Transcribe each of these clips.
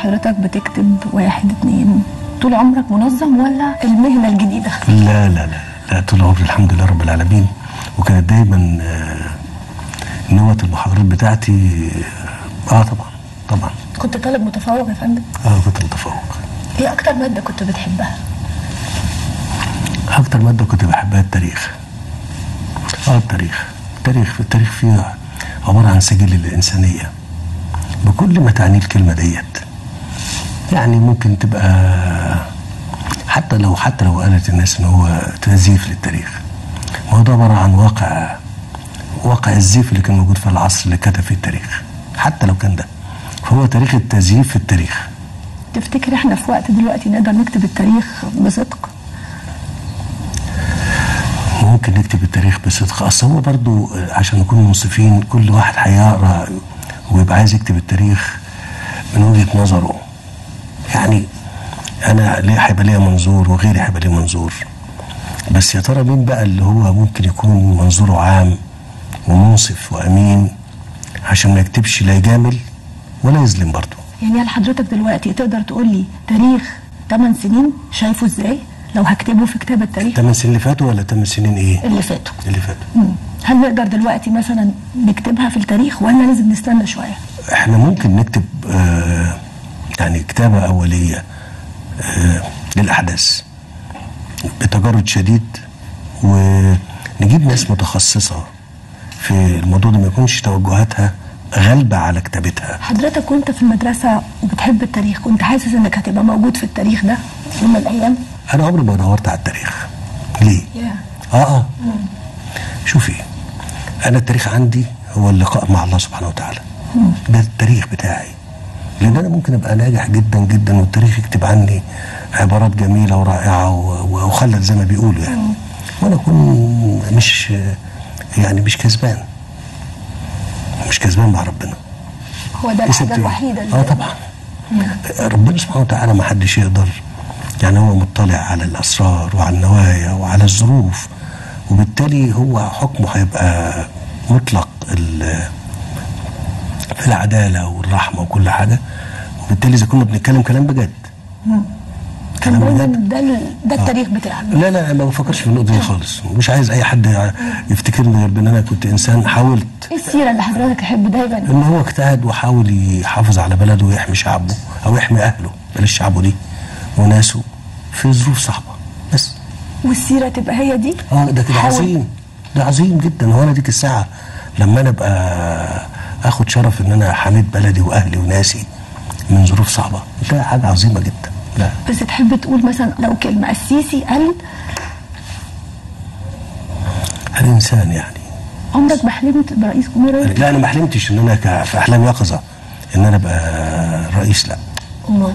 حضرتك بتكتب واحد اتنين طول عمرك منظم ولا المهنة الجديدة؟ لا لا لا لا طول عمري الحمد لله رب العالمين وكانت دايما آه، نوة المحاضرات بتاعتي اه طبعا طبعا كنت طالب متفوق يا فندم اه كنت متفوق ايه اكتر مادة كنت بتحبها؟ اكتر ماده كنت بحبها التاريخ اه التاريخ التاريخ التاريخ فيه عباره عن سجل الانسانيه بكل ما تعنيه الكلمه ديت يعني ممكن تبقى حتى لو حتى لو قالت الناس ان هو تزييف للتاريخ ما هو ده عباره عن واقع واقع الزيف اللي كان موجود في العصر اللي كتب فيه التاريخ حتى لو كان ده فهو تاريخ التزييف في التاريخ تفتكر احنا في وقت دلوقتي نقدر نكتب التاريخ بصدق؟ ممكن نكتب التاريخ بصدق اصل هو برضو عشان نكون منصفين كل واحد هيقرا ويبقى عايز يكتب التاريخ من وجهه نظره يعني انا ليه هيبقى ليا منظور وغيري هيبقى ليه منظور بس يا ترى مين بقى اللي هو ممكن يكون منظوره عام ومنصف وامين عشان ما يكتبش لا يجامل ولا يظلم برضه يعني هل حضرتك دلوقتي تقدر تقول لي تاريخ 8 سنين شايفه ازاي؟ لو هكتبه في كتاب التاريخ تمن سنين اللي فاتوا ولا تمن سنين ايه؟ اللي فاتوا اللي فاتوا مم. هل نقدر دلوقتي مثلا نكتبها في التاريخ ولا لازم نستنى شويه؟ احنا ممكن نكتب آه يعني كتابة أولية آه للأحداث بتجرد شديد ونجيب ناس متخصصة في الموضوع ده ما يكونش توجهاتها غالبة على كتابتها حضرتك وانت في المدرسه وبتحب التاريخ كنت حاسس انك هتبقى موجود في التاريخ ده في يوم من الايام؟ أنا عمري ما دورت على التاريخ ليه؟ اه اه شوفي انا التاريخ عندي هو اللقاء مع الله سبحانه وتعالى ده التاريخ بتاعي لان انا ممكن ابقى ناجح جدا جدا والتاريخ يكتب عني عبارات جميله ورائعه و- وخلد زي ما بيقولوا يعني وانا اكون مش يعني مش كسبان مش كسبان مع ربنا هو ده كسبت الحاجه إيه؟ الوحيده اللي اه طبعا ربنا سبحانه وتعالى ما حدش يقدر يعني هو مطلع على الاسرار وعلى النوايا وعلى الظروف وبالتالي هو حكمه هيبقى مطلق ال- في العداله والرحمه وكل حاجه وبالتالي اذا كنا بنتكلم كلام بجد كان كلام دايما بجد ده ال- ده التاريخ بتاعك لا لا ما بفكرش في النقطه دي خالص مش عايز اي حد يفتكرني غير بان انا كنت انسان حاولت ايه السيره اللي حضرتك تحب دايما ان هو اجتهد وحاول يحافظ على بلده ويحمي شعبه او يحمي اهله بلاش شعبه دي وناسه في ظروف صعبه بس والسيره تبقى هي دي اه ده كده حاول- عظيم ده عظيم جدا هو انا ديك الساعه لما انا ابقى اخد شرف ان انا حميت بلدي واهلي وناسي من ظروف صعبه ده حاجه عظيمه جدا لا بس تحب تقول مثلا لو كلمه السيسي قال الانسان يعني عمرك ما حلمت برئيس جمهوريه لا انا ما حلمتش ان انا ك- في احلام يقظه ان انا ابقى رئيس لا امال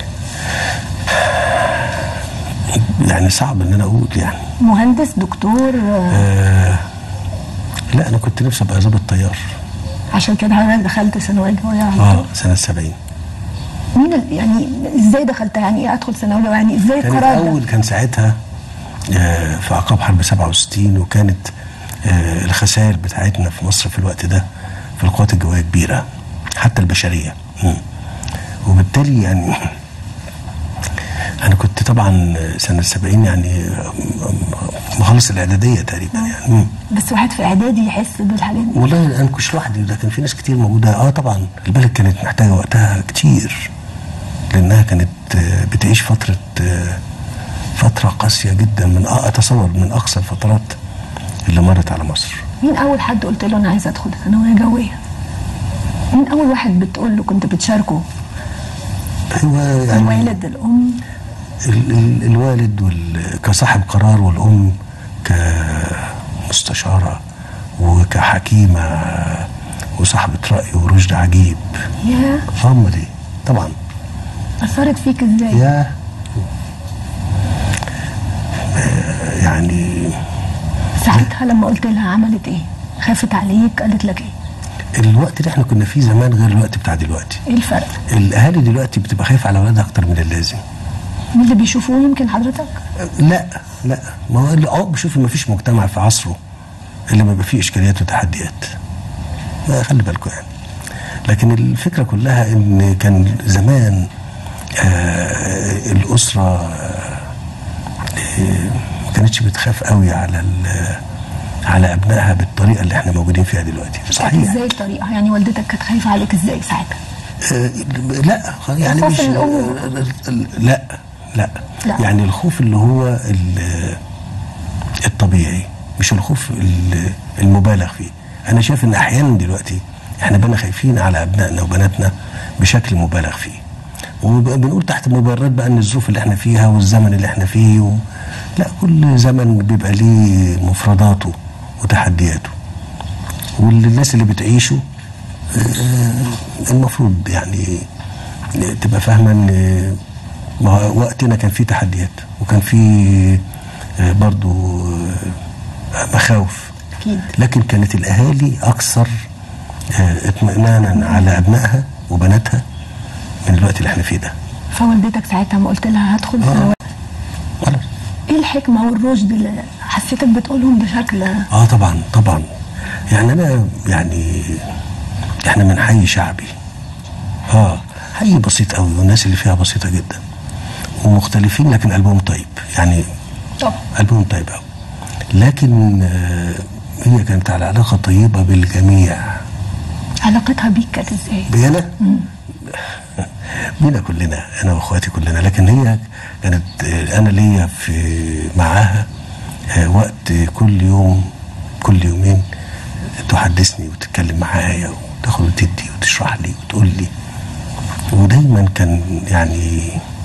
يعني صعب ان انا اقول يعني مهندس دكتور آه، آه لا انا كنت نفسي ابقى ضابط طيار عشان كده حضرتك دخلت ثانويه جويه على اه طول سنه 70 مين ال- يعني ازاي دخلتها يعني ايه ادخل ثانويه يعني ازاي كان القرار ده الاول كان ساعتها آه، في عقاب حرب 67 وكانت آه، الخسائر بتاعتنا في مصر في الوقت ده في القوات الجويه كبيره حتى البشريه مم. وبالتالي يعني انا كنت طبعا سنه 70 يعني آه، مخلص الاعداديه تقريبا يعني مم. بس واحد في اعدادي يحس بالحاجات دي والله انا كنتش لوحدي ده كان في ناس كتير موجوده اه طبعا البلد كانت محتاجه وقتها كتير لانها كانت آه، بتعيش فتره آه، فتره قاسيه جدا من آه اتصور من اقصى الفترات اللي مرت على مصر مين اول حد قلت له انا عايزه ادخل ثانويه جويه مين اول واحد بتقول له كنت بتشاركه هو يعني الوالد الام ال ال الوالد وال كصاحب قرار والام كمستشاره وكحكيمه وصاحبه راي ورشد عجيب يا هم دي طبعا اثرت فيك ازاي يا يعني ساعتها لما قلت لها عملت ايه خافت عليك قالت لك ايه الوقت اللي احنا كنا فيه زمان غير الوقت بتاع دلوقتي ايه الفرق الاهالي دلوقتي بتبقى خايفه على اولادها اكتر من اللازم مين اللي بيشوفوه يمكن حضرتك لا لا ما هو اللي اه بشوف ما فيش مجتمع في عصره اللي ما بيبقى فيه اشكاليات وتحديات ما خلي بالكم يعني لكن الفكره كلها ان كان زمان آه الاسره آه ما كانتش بتخاف قوي على ال- على ابنائها بالطريقه اللي احنا موجودين فيها دلوقتي كانت صحيح ازاي الطريقه يعني والدتك كانت خايفه عليك ازاي ساعتها آه، لا يعني خوف مش الأم. لا لا لا. يعني الخوف اللي هو ال- الطبيعي مش الخوف ال- المبالغ فيه انا شايف ان احيانا دلوقتي احنا بقينا خايفين على ابنائنا وبناتنا بشكل مبالغ فيه وبنقول تحت مبررات بقى ان الظروف اللي احنا فيها والزمن اللي احنا فيه و... لا كل زمن بيبقى ليه مفرداته وتحدياته والناس اللي بتعيشه آه، المفروض يعني تبقى فاهمه ان ما هو وقتنا كان فيه تحديات وكان فيه آه، برضو آه، مخاوف اكيد لكن كانت الاهالي اكثر آه، اطمئنانا على ابنائها وبناتها من الوقت اللي احنا فيه ده فوالدتك ساعتها ما قلت لها هدخل آه. ثانوي خلاص ايه الحكمه والرشد اللي حسيتك بتقولهم بشكل اه طبعا طبعا يعني انا يعني احنا من حي شعبي اه حي بسيط قوي والناس اللي فيها بسيطه جدا ومختلفين لكن قلبهم طيب يعني طب قلبهم طيب قوي لكن آه هي كانت على علاقه طيبه بالجميع علاقتها بيك كانت ازاي بينا بينا كلنا انا واخواتي كلنا لكن هي كانت آه، انا ليا في معاها آه، وقت كل يوم كل يومين تحدثني وتتكلم معايا وتاخد وتدي وتشرح لي وتقول لي ودايما كان يعني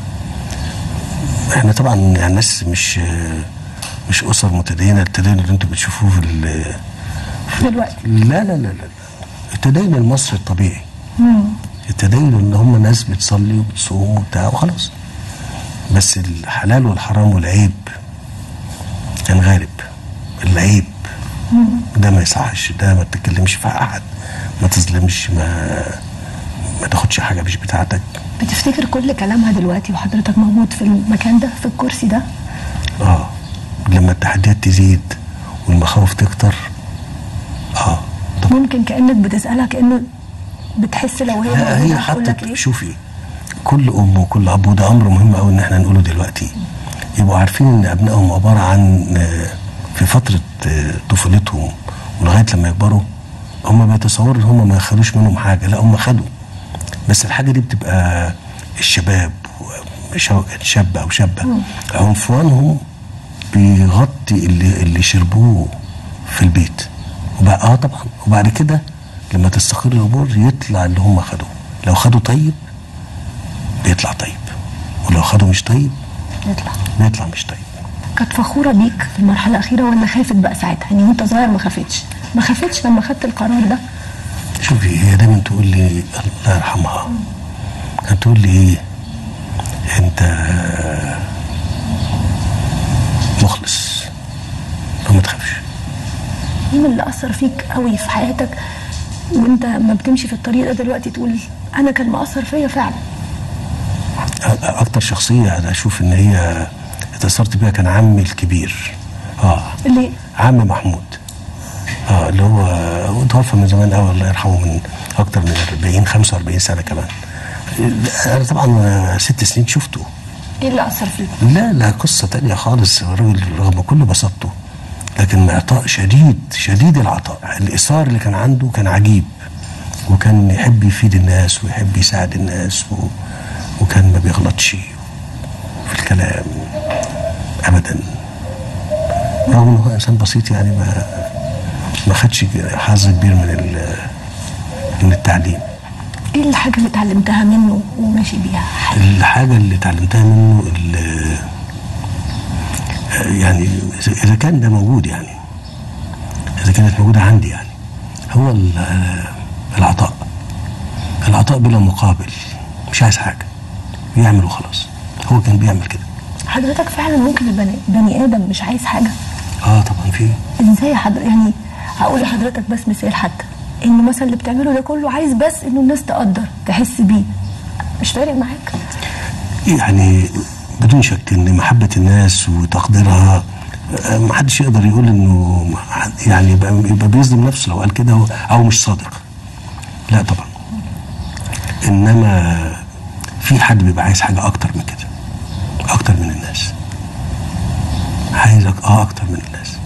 احنا طبعا يعني ناس مش آه، مش اسر متدينه التدين اللي انتوا بتشوفوه في ال- دلوقتي لا لا لا لا التدين المصري الطبيعي مم. التدين ان هم ناس بتصلي وبتصوم وبتاع وخلاص بس الحلال والحرام والعيب كان غالب العيب ده ما يصحش ده ما تتكلمش في احد ما تظلمش ما ما تاخدش حاجه مش بتاعتك بتفتكر كل كلامها دلوقتي وحضرتك موجود في المكان ده في الكرسي ده اه لما التحديات تزيد والمخاوف تكتر اه طب ممكن كانك بتسالها كانه بتحس لو هي لا هي موجودة هتقول لك حطت ايه شوفي كل ام وكل اب وده امر مهم قوي ان احنا نقوله دلوقتي يبقوا عارفين ان ابنائهم عباره عن آه، في فتره آه، طفولتهم ولغايه لما يكبروا هم بيتصوروا ان هم ما خدوش منهم حاجه لا هم خدوا بس الحاجه دي بتبقى الشباب شو- شاب او شابه عنفوانهم بيغطي اللي اللي شربوه في البيت وبقى اه طبعا وبعد كده لما تستقر الامور يطلع اللي هم خدوه لو خدوا طيب بيطلع طيب ولو خدوا مش طيب يطلع بيطلع مش طيب كانت فخوره بيك في المرحله الاخيره ولا خافت بقى ساعتها يعني وانت صغير ما خافتش ما خافتش لما خدت القرار ده شوفي هي دايما تقول لي الله يرحمها كانت تقول لي ايه انت مخلص فما تخافش مين اللي اثر فيك قوي في حياتك وانت ما بتمشي في الطريق ده دلوقتي تقول انا كان مأثر فيا فعلا أ- اكتر شخصيه انا اشوف ان هي اتاثرت بيها كان عمي الكبير اه ليه عم محمود اه اللي هو هو توفى من زمان قوي الله يرحمه من اكتر من 40 45 سنه كمان انا طبعا ست سنين شفته ايه اللي اثر فيك لا لا قصة تانية خالص الراجل رغم كل بساطته لكن معطاء شديد شديد العطاء الإصرار اللي كان عنده كان عجيب وكان يحب يفيد الناس ويحب يساعد الناس و... وكان ما بيغلطش في الكلام أبدا رغم إن هو إنسان بسيط يعني ما ما خدش حظ كبير من ال... من التعليم ايه الحاجه اللي اتعلمتها منه وماشي بيها الحاجة اللي اتعلمتها منه ال- يعني إذا- إذا كان ده موجود يعني إذا كانت موجودة عندي يعني هو ال- العطاء العطاء بلا مقابل مش عايز حاجة يعمل وخلاص هو كان بيعمل كده حضرتك فعلا ممكن البني بني ادم مش عايز حاجه اه طبعا في ازاي يا حضرتك يعني هقول لحضرتك بس مثال حتى انه مثلا اللي بتعمله ده كله عايز بس انه الناس تقدر تحس بيه مش فارق معاك يعني بدون شك ان محبة الناس وتقديرها آه، محدش يقدر يقول انه حد- يعني يبقى يبقى بيظلم نفسه لو قال كده او مش صادق لا طبعا انما في حد بيبقى عايز حاجه اكتر من كده اكتر من الناس عايزك اه اكتر من الناس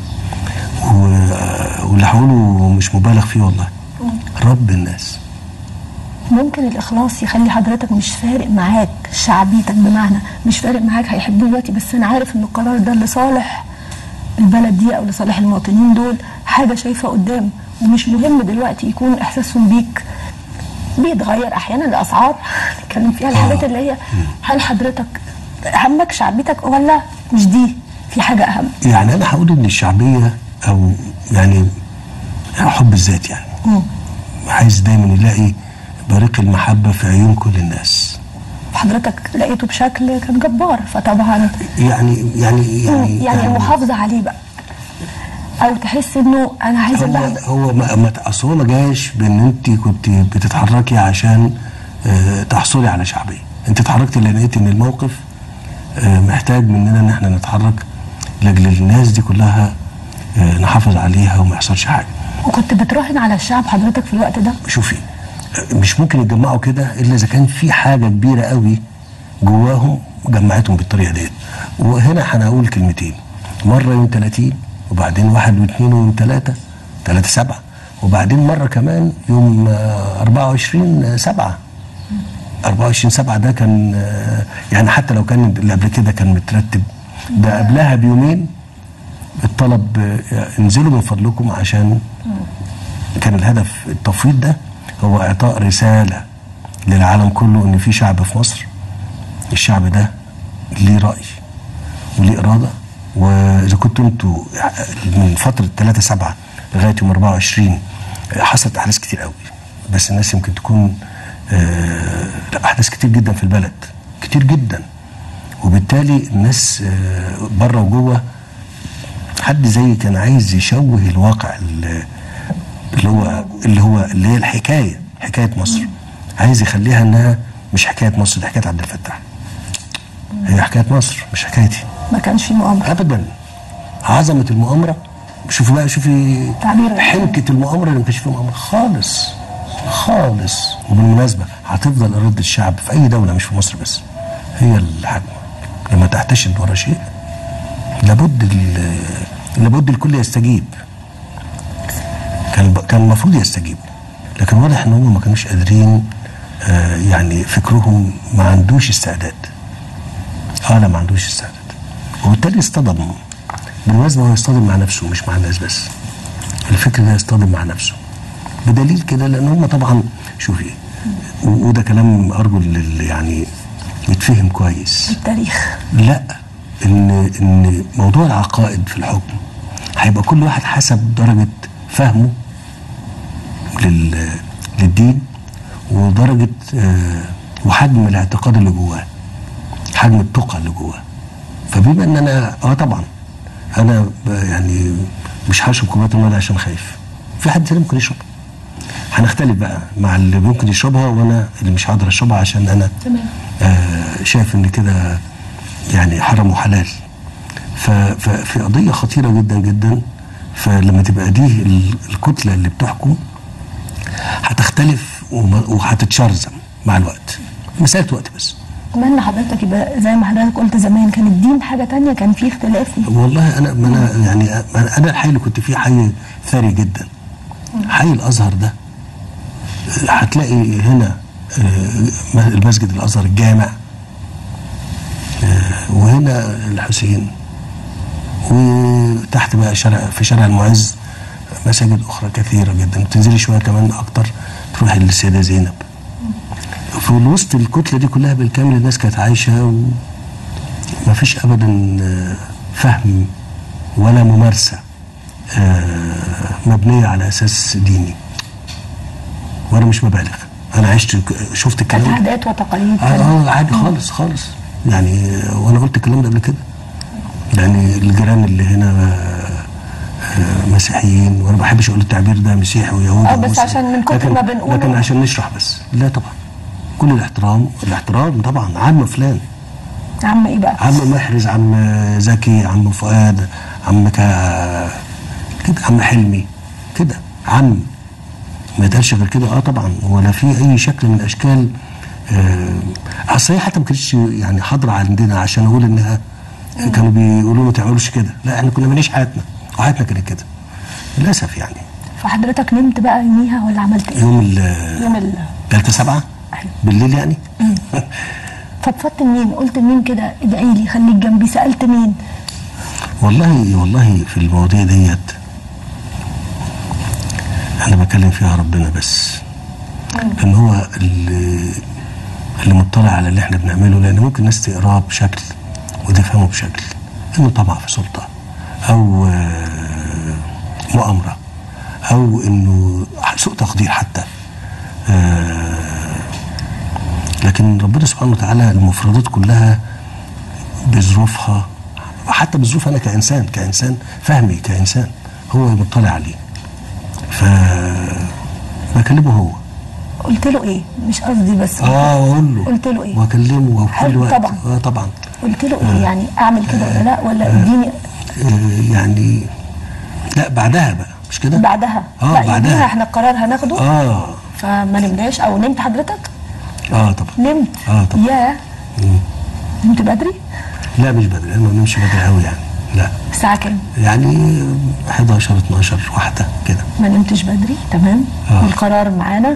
و- واللي هقوله مش مبالغ فيه والله رب الناس ممكن الاخلاص يخلي حضرتك مش فارق معاك شعبيتك بمعنى مش فارق معاك هيحبوه دلوقتي بس انا عارف ان القرار ده لصالح البلد دي او لصالح المواطنين دول حاجه شايفه قدام ومش مهم دلوقتي يكون احساسهم بيك بيتغير احيانا الاسعار نتكلم فيها الحاجات اللي هي هل حضرتك همك شعبيتك ولا مش دي في حاجه اهم يعني انا هقول ان الشعبيه او يعني حب الذات يعني مم. عايز دايما يلاقي بريق المحبه في عيون كل الناس حضرتك لقيته بشكل كان جبار فطبعا يعني يعني يعني يعني المحافظه عليه بقى او تحس انه انا عايزه هو بقى هو ما ما اصل هو ما جاش بان انت كنت بتتحركي عشان آه، تحصلي على شعبيه انت اتحركتي لان لقيتي ان الموقف آه، محتاج مننا ان احنا نتحرك لاجل الناس دي كلها آه، نحافظ عليها وما يحصلش حاجه وكنت بتراهن على الشعب حضرتك في الوقت ده شوفي آه، مش ممكن يتجمعوا كده الا اذا كان في حاجه كبيره قوي جواهم جمعتهم بالطريقه ديت وهنا هنقول كلمتين مره يوم 30 وبعدين واحد واثنين ويوم ثلاثه ثلاثة سبعة وبعدين مرة كمان يوم آه، 24 سبعة 24 سبعة ده كان آه، يعني حتى لو كان اللي قبل كده كان مترتب ده قبلها بيومين الطلب آه، انزلوا من فضلكم عشان كان الهدف التفويض ده هو اعطاء رساله للعالم كله ان في شعب في مصر الشعب ده ليه راي وليه اراده واذا كنتوا انتوا من فتره 3 7 لغايه يوم 24 حصلت احداث كتير قوي بس الناس يمكن تكون آه، لا احداث كتير جدا في البلد كتير جدا وبالتالي الناس آه، بره وجوه حد زي كان عايز يشوه الواقع ال- اللي هو اللي هو اللي هي الحكايه حكايه مصر عايز يخليها انها مش حكايه مصر دي حكايه عبد الفتاح هي حكايه مصر مش حكايتي ما كانش في مؤامره ابدا عظمه المؤامره شوفي بقى شوفي تعبير. حنكه المؤامره اللي ما كانش فيها مؤامره خالص خالص وبالمناسبه هتفضل اراده الشعب في اي دوله مش في مصر بس هي الحجم لما تحتشد ورا شيء لابد ال- لابد الكل يستجيب كان كان المفروض يستجيبوا لكن واضح ان هم ما كانوش قادرين آه يعني فكرهم ما عندوش استعداد اه لا ما عندوش استعداد وبالتالي اصطدم بالمناسبه هو يصطدم مع نفسه مش مع الناس بس الفكر ده يصطدم مع نفسه بدليل كده لان هم طبعا شوفي و- وده كلام ارجو اللي يعني يتفهم كويس التاريخ لا ان ان موضوع العقائد في الحكم هيبقى كل واحد حسب درجه فهمه لل للدين ودرجه آه، وحجم الاعتقاد اللي جواه حجم التقى اللي جواه فبما ان انا اه طبعا انا ب- يعني مش هشرب كوبايه الميه عشان خايف في حد تاني ممكن يشرب هنختلف بقى مع اللي ممكن يشربها وانا اللي مش هقدر اشربها عشان انا تمام. آه شايف ان كده يعني حرام وحلال ف- ففي قضيه خطيره جدا جدا فلما تبقى دي ال- الكتله اللي بتحكم هتختلف وما- وهتتشرذم مع الوقت مساله وقت بس اتمنى حضرتك يبقى زي ما حضرتك قلت زمان كان الدين حاجه تانية كان في اختلاف والله انا ما انا يعني أنا- انا الحي اللي كنت فيه حي ثري جدا حي الازهر ده آه، هتلاقي هنا آه، المسجد الازهر الجامع آه، وهنا الحسين وتحت بقى شارع في شارع المعز مساجد اخرى كثيره جدا تنزلي شويه كمان اكتر تروحي للسيده زينب في وسط الكتله دي كلها بالكامل الناس كانت عايشه و... ما فيش ابدا آه، فهم ولا ممارسه آه، مبنيه على اساس ديني وانا مش مبالغ انا عشت شفت كانت الكلام ده عادات وتقاليد اه اه عادي خالص خالص يعني آه، وانا قلت الكلام ده قبل كده يعني الجيران اللي هنا آه، آه، مسيحيين وانا ما بحبش اقول التعبير ده مسيحي ويهودي اه بس ومسلم. عشان من كتر لكن- ما بنقوله- لكن عشان نشرح بس لا طبعا كل الاحترام الاحترام طبعا عم فلان عم ايه بقى عم محرز عم زكي عم فؤاد عم كا كده عم حلمي كده عم ما يتقالش غير كده اه طبعا ولا في اي شكل من اشكال آه، اصل هي حتى ما كانتش يعني حاضره عندنا عشان اقول انها كانوا بيقولوا ما تعملوش كده لا احنا كنا بنعيش حياتنا وحياتنا كانت كده للاسف يعني فحضرتك نمت بقى يوميها ولا عملت ايه؟ يوم ال يوم ال ثالثة سبعة أيوة. بالليل يعني فضفضت مين؟ قلت لمين كده ادعي لي خليك جنبي سالت مين؟ والله والله في المواضيع ديت انا بكلم فيها ربنا بس لان هو اللي اللي مطلع على اللي احنا بنعمله لان ممكن الناس تقراه بشكل وتفهمه بشكل انه طمع في سلطه او آه، مؤامره او انه سوء تقدير حتى آه، لكن ربنا سبحانه وتعالى المفردات كلها بظروفها وحتى بظروف انا كانسان كانسان فهمي كانسان هو مطلع عليه ف بكلمه هو قلت له ايه؟ مش قصدي بس اه واقول له قلت له ايه؟ واكلمه وفي كل حلو وقت طبعا. اه طبعا قلت له ايه يعني اعمل كده ولا لا ولا اديني آه يعني لا بعدها بقى مش كده؟ بعدها آه، لا بعدها. يوميها احنا القرار هناخده اه فما نمناش او نمت حضرتك؟ اه طبعا نمت آه، طبعا. يا مم. نمت بدري؟ لا مش بدري انا ما بنمشي بدري قوي يعني لا الساعة كام؟ يعني 11 12 واحده كده ما نمتش بدري تمام آه. والقرار معانا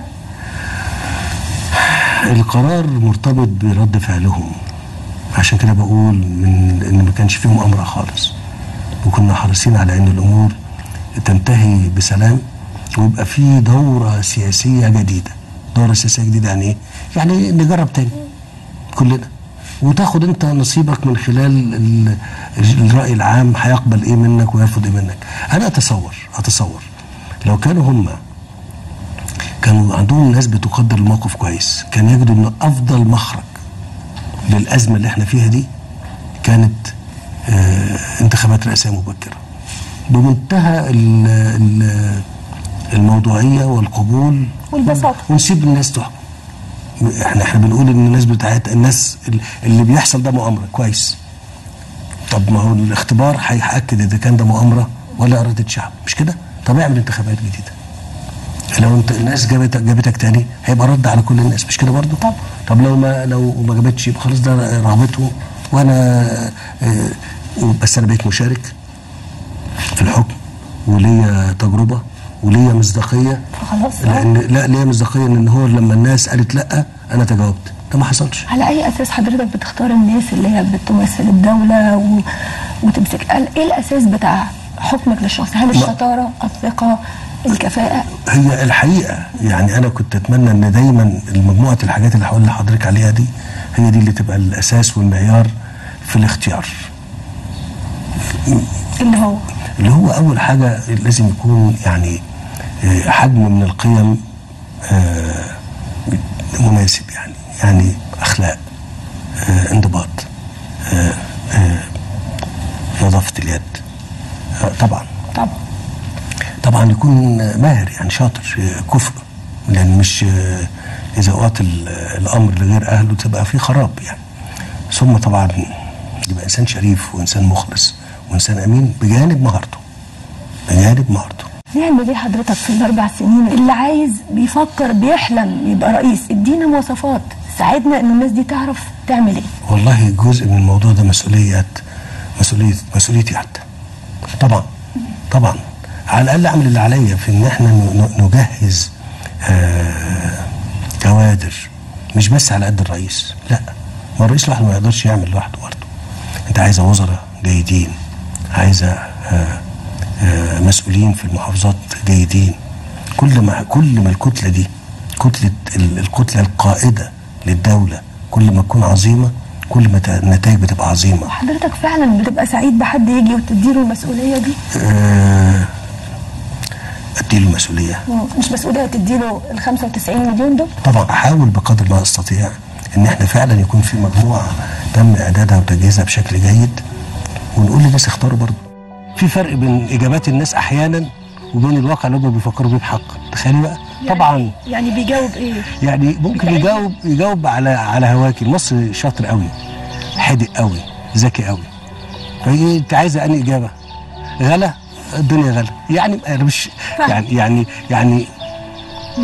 القرار مرتبط برد فعلهم عشان كده بقول من ان ما كانش فيه مؤامره خالص وكنا حريصين على ان الامور تنتهي بسلام ويبقى في دوره سياسيه جديده دوره سياسيه جديده يعني ايه يعني نجرب تاني كلنا وتاخد انت نصيبك من خلال ال- الراي العام هيقبل ايه منك ويرفض ايه منك انا اتصور اتصور لو كانوا هم كانوا عندهم ناس بتقدر الموقف كويس كان يجدوا ان افضل مخرج للازمه اللي احنا فيها دي كانت آه انتخابات رئاسيه مبكره بمنتهى ال ال الموضوعيه والقبول والبساطة. ونسيب الناس تحكم احنا احنا بنقول ان الناس بتاعت الناس اللي بيحصل ده مؤامره كويس طب ما هو الاختبار هيأكد اذا كان ده مؤامره ولا اراده شعب مش كده؟ طب اعمل انتخابات جديده لو انت الناس جابتك جابتك تاني هيبقى رد على كل الناس مش كده برضه؟ طبعا. طب لو ما لو ما جابتش يبقى خلاص ده رغبتهم وانا آه، بس انا بقيت مشارك في الحكم وليا تجربه وليا مصداقيه فخلاص آه. لان لا ليا مصداقيه ان هو لما الناس قالت لا انا تجاوبت ده ما حصلش على اي اساس حضرتك بتختار الناس اللي هي بتمثل الدوله و... وتمسك قال ايه الاساس بتاع حكمك للشخص هل الشطاره الثقه الكفاءه هي الحقيقه يعني انا كنت اتمنى ان دايما مجموعه الحاجات اللي هقول لحضرتك عليها دي هي دي اللي تبقى الاساس والمعيار في الاختيار اللي هو اللي هو اول حاجه لازم يكون يعني آه، حجم من القيم آه، مناسب يعني يعني اخلاق آه، انضباط آه، آه، نظافه اليد آه، طبعا طبعا طبعا يكون ماهر يعني شاطر كفء لان مش آه، اذا قاتل الامر لغير اهله تبقى في خراب يعني ثم طبعا يبقى انسان شريف وانسان مخلص وانسان امين بجانب مهارته بجانب مهارته نعمل ايه حضرتك في الاربع سنين اللي عايز بيفكر بيحلم يبقى رئيس ادينا مواصفات ساعدنا ان الناس دي تعرف تعمل ايه والله جزء من الموضوع ده مسؤوليات مسؤولية مسؤوليتي حتى طبعا طبعا على الاقل اعمل اللي عليا في ان احنا ن- ن- نجهز آه كوادر مش بس على قد الرئيس لا ما الرئيس لوحده ما يقدرش يعمل لوحده برضه انت عايزه وزراء جيدين عايزه آه آه مسؤولين في المحافظات جيدين كل ما كل ما الكتله دي كتله ال- الكتله القائده للدوله كل ما تكون عظيمه كل ما ت- النتائج بتبقى عظيمه حضرتك فعلا بتبقى سعيد بحد يجي وتديله المسؤوليه دي آه، اديله المسؤوليه مش مسؤوليه تديله ال 95 مليون دول طبعا احاول بقدر ما استطيع ان احنا فعلا يكون في مجموعه تم اعدادها وتجهيزها بشكل جيد ونقول للناس اختاروا برضه في فرق بين اجابات الناس احيانا وبين الواقع اللي هم بيفكروا بيه بحق تخيلي بقى طبعا يعني بيجاوب ايه يعني ممكن يجاوب يجاوب على على هواكي مصر شاطر قوي حادق قوي ذكي قوي فايه انت عايزه انهي اجابه غلا الدنيا غلا يعني انا مش يعني يعني يعني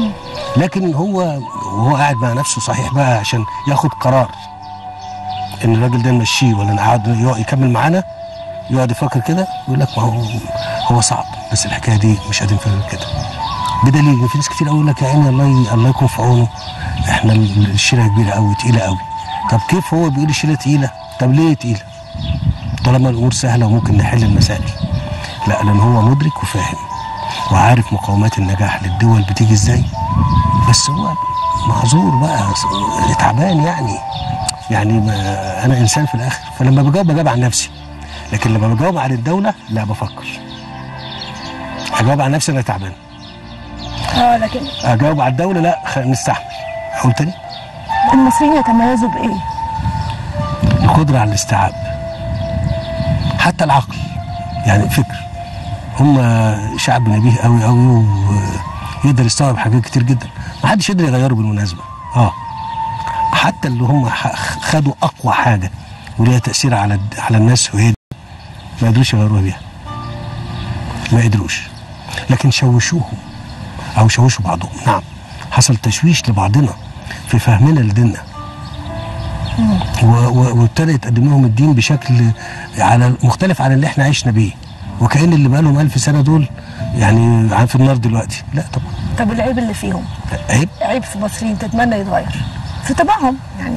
لكن هو وهو قاعد مع نفسه صحيح بقى عشان ياخد قرار ان الراجل ده نمشيه ولا نقعد يقعد يكمل معانا يقعد يفكر كده يقول لك ما هو هو صعب بس الحكايه دي مش هتنفع غير كده بدليل ان في ناس كتير قوي يقول لك يا عيني الله ي- الله يكون في عونه احنا ال- الشيله كبيره قوي تقيله قوي طب كيف هو بيقول الشيله تقيله طب ليه تقيله طالما الامور سهله وممكن نحل المسائل لا لان هو مدرك وفاهم وعارف مقومات النجاح للدول بتيجي ازاي بس هو معذور بقى تعبان يعني يعني ما انا انسان في الاخر فلما بجاوب بجاوب عن نفسي لكن لما بجاوب عن الدوله لا بفكر اجاوب عن نفسي انا تعبان اه لكن اجاوب على الدوله لا خ- نستحمل اقول تاني المصريين يتميزوا بايه؟ القدره على الاستيعاب حتى العقل يعني فكر هم شعب نبيه قوي قوي ويقدر يستوعب حاجات كتير جدا ما حدش يقدر يغيره بالمناسبه اه حتى اللي هم ح- خدوا اقوى حاجه وليها تاثير على الد- على الناس وهي دي، ما قدروش يغيروها بيها ما قدروش لكن شوشوهم او شوشوا بعضهم نعم حصل تشويش لبعضنا في فهمنا لديننا و- و- وابتدى يتقدم لهم الدين بشكل على مختلف عن اللي احنا عشنا بيه وكأن اللي بقالهم ألف سنة دول يعني عن في النار دلوقتي لا طبعا طب العيب اللي فيهم عيب عيب في المصريين تتمنى يتغير في طباعهم يعني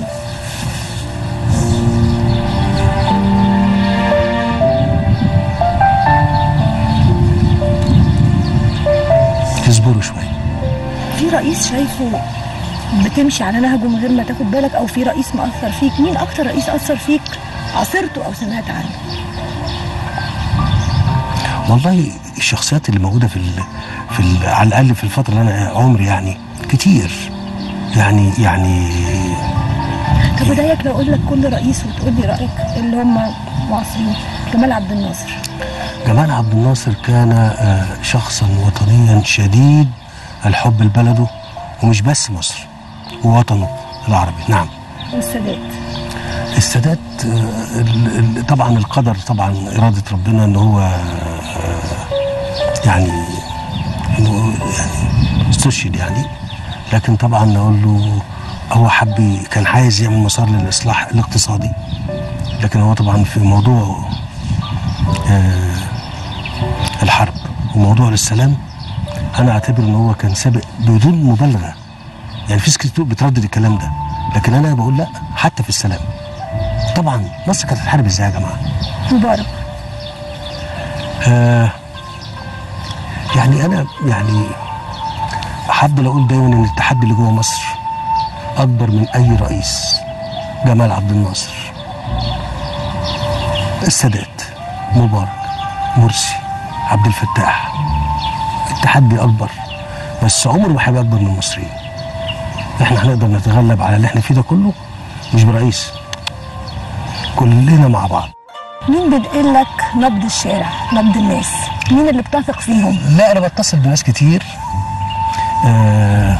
تصبروا شوية في رئيس شايفه بتمشي على نهجه من غير ما تاخد بالك او في رئيس مأثر فيك مين اكتر رئيس اثر فيك عاصرته او سمعت عنه والله الشخصيات اللي موجودة في ال في ال على الأقل في الفترة اللي أنا عمري يعني كتير يعني يعني طب ودايك لو اقول لك كل رئيس وتقول لي رايك اللي هم معاصرين جمال عبد الناصر جمال عبد الناصر كان آه، شخصا وطنيا شديد الحب لبلده ومش بس مصر ووطنه العربي نعم والسادات السادات آه، ال- ال- طبعا القدر طبعا إرادة ربنا إن هو آه، يعني إنه يعني استشهد يعني لكن طبعا نقول له هو حب كان عايز يعمل مسار للإصلاح الاقتصادي لكن هو طبعا في موضوع آه، الحرب وموضوع السلام أنا أعتبر إن هو كان سابق بدون مبالغة يعني في ناس كتير بتردد الكلام ده لكن أنا بقول لا حتى في السلام طبعا مصر كانت هتحارب ازاي يا جماعه؟ مبارك آه يعني انا يعني هفضل اقول دايما ان التحدي اللي جوه مصر اكبر من اي رئيس جمال عبد الناصر السادات مبارك مرسي عبد الفتاح التحدي اكبر بس عمره ما هيبقى اكبر من المصريين احنا هنقدر نتغلب على اللي احنا فيه ده كله مش برئيس كلنا مع بعض مين بينقل لك نبض الشارع نبض الناس مين اللي بتثق فيهم لا انا بتصل بناس كتير آه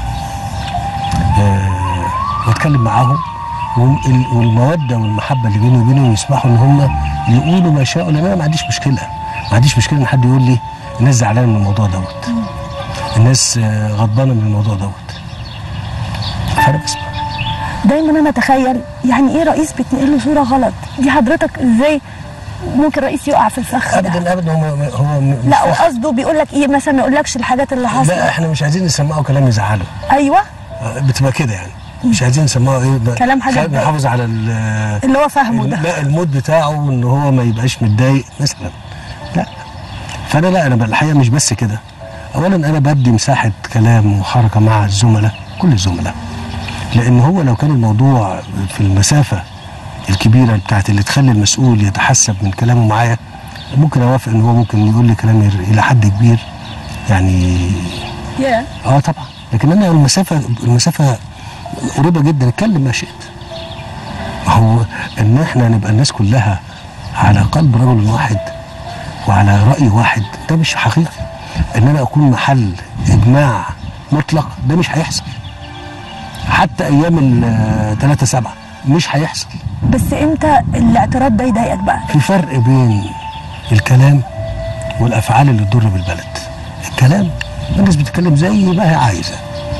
آه بتكلم معاهم وال- والموده والمحبه اللي بيني وبينهم يسمحوا ان هم يقولوا ما شاءوا لان انا ما عنديش مشكله ما عنديش مشكله ان حد يقول لي الناس زعلانه من الموضوع دوت الناس آه، غضبانه من الموضوع دوت فانا بسمع دايما انا اتخيل يعني ايه رئيس بيتنقل له صوره غلط دي حضرتك ازاي ممكن رئيس يقع في الفخ ده ابدا ابدا هو هو م- مش لا فاهم. وقصده بيقول لك ايه مثلا ما يقولكش الحاجات اللي لا حصلت احنا مش عايزين نسمعه كلام يزعله ايوه آه، بتبقى كده يعني مش عايزين نسمعه ايه ب- كلام حاجة خلينا تضايق. نحافظ على ال- اللي هو فاهمه ده لا المود بتاعه ان هو ما يبقاش متضايق مثلا لا فانا لا انا الحقيقه مش بس كده اولا انا بدي مساحه كلام وحركه مع الزملاء كل الزملاء لان هو لو كان الموضوع في المسافه الكبيره بتاعت اللي تخلي المسؤول يتحسب من كلامه معايا ممكن اوافق ان هو ممكن يقول لي كلام ير- الى حد كبير يعني يا اه طبعا لكن انا المسافه المسافه قريبه جدا اتكلم ما شئت ما هو ان احنا نبقى الناس كلها على قلب رجل واحد وعلى راي واحد ده مش حقيقي ان انا اكون محل اجماع مطلق ده مش هيحصل حتى ايام ال 3 7 مش هيحصل بس امتى الاعتراض ده يضايقك بقى في فرق بين الكلام والافعال اللي تضر بالبلد الكلام الناس بتتكلم زي ما هي عايزه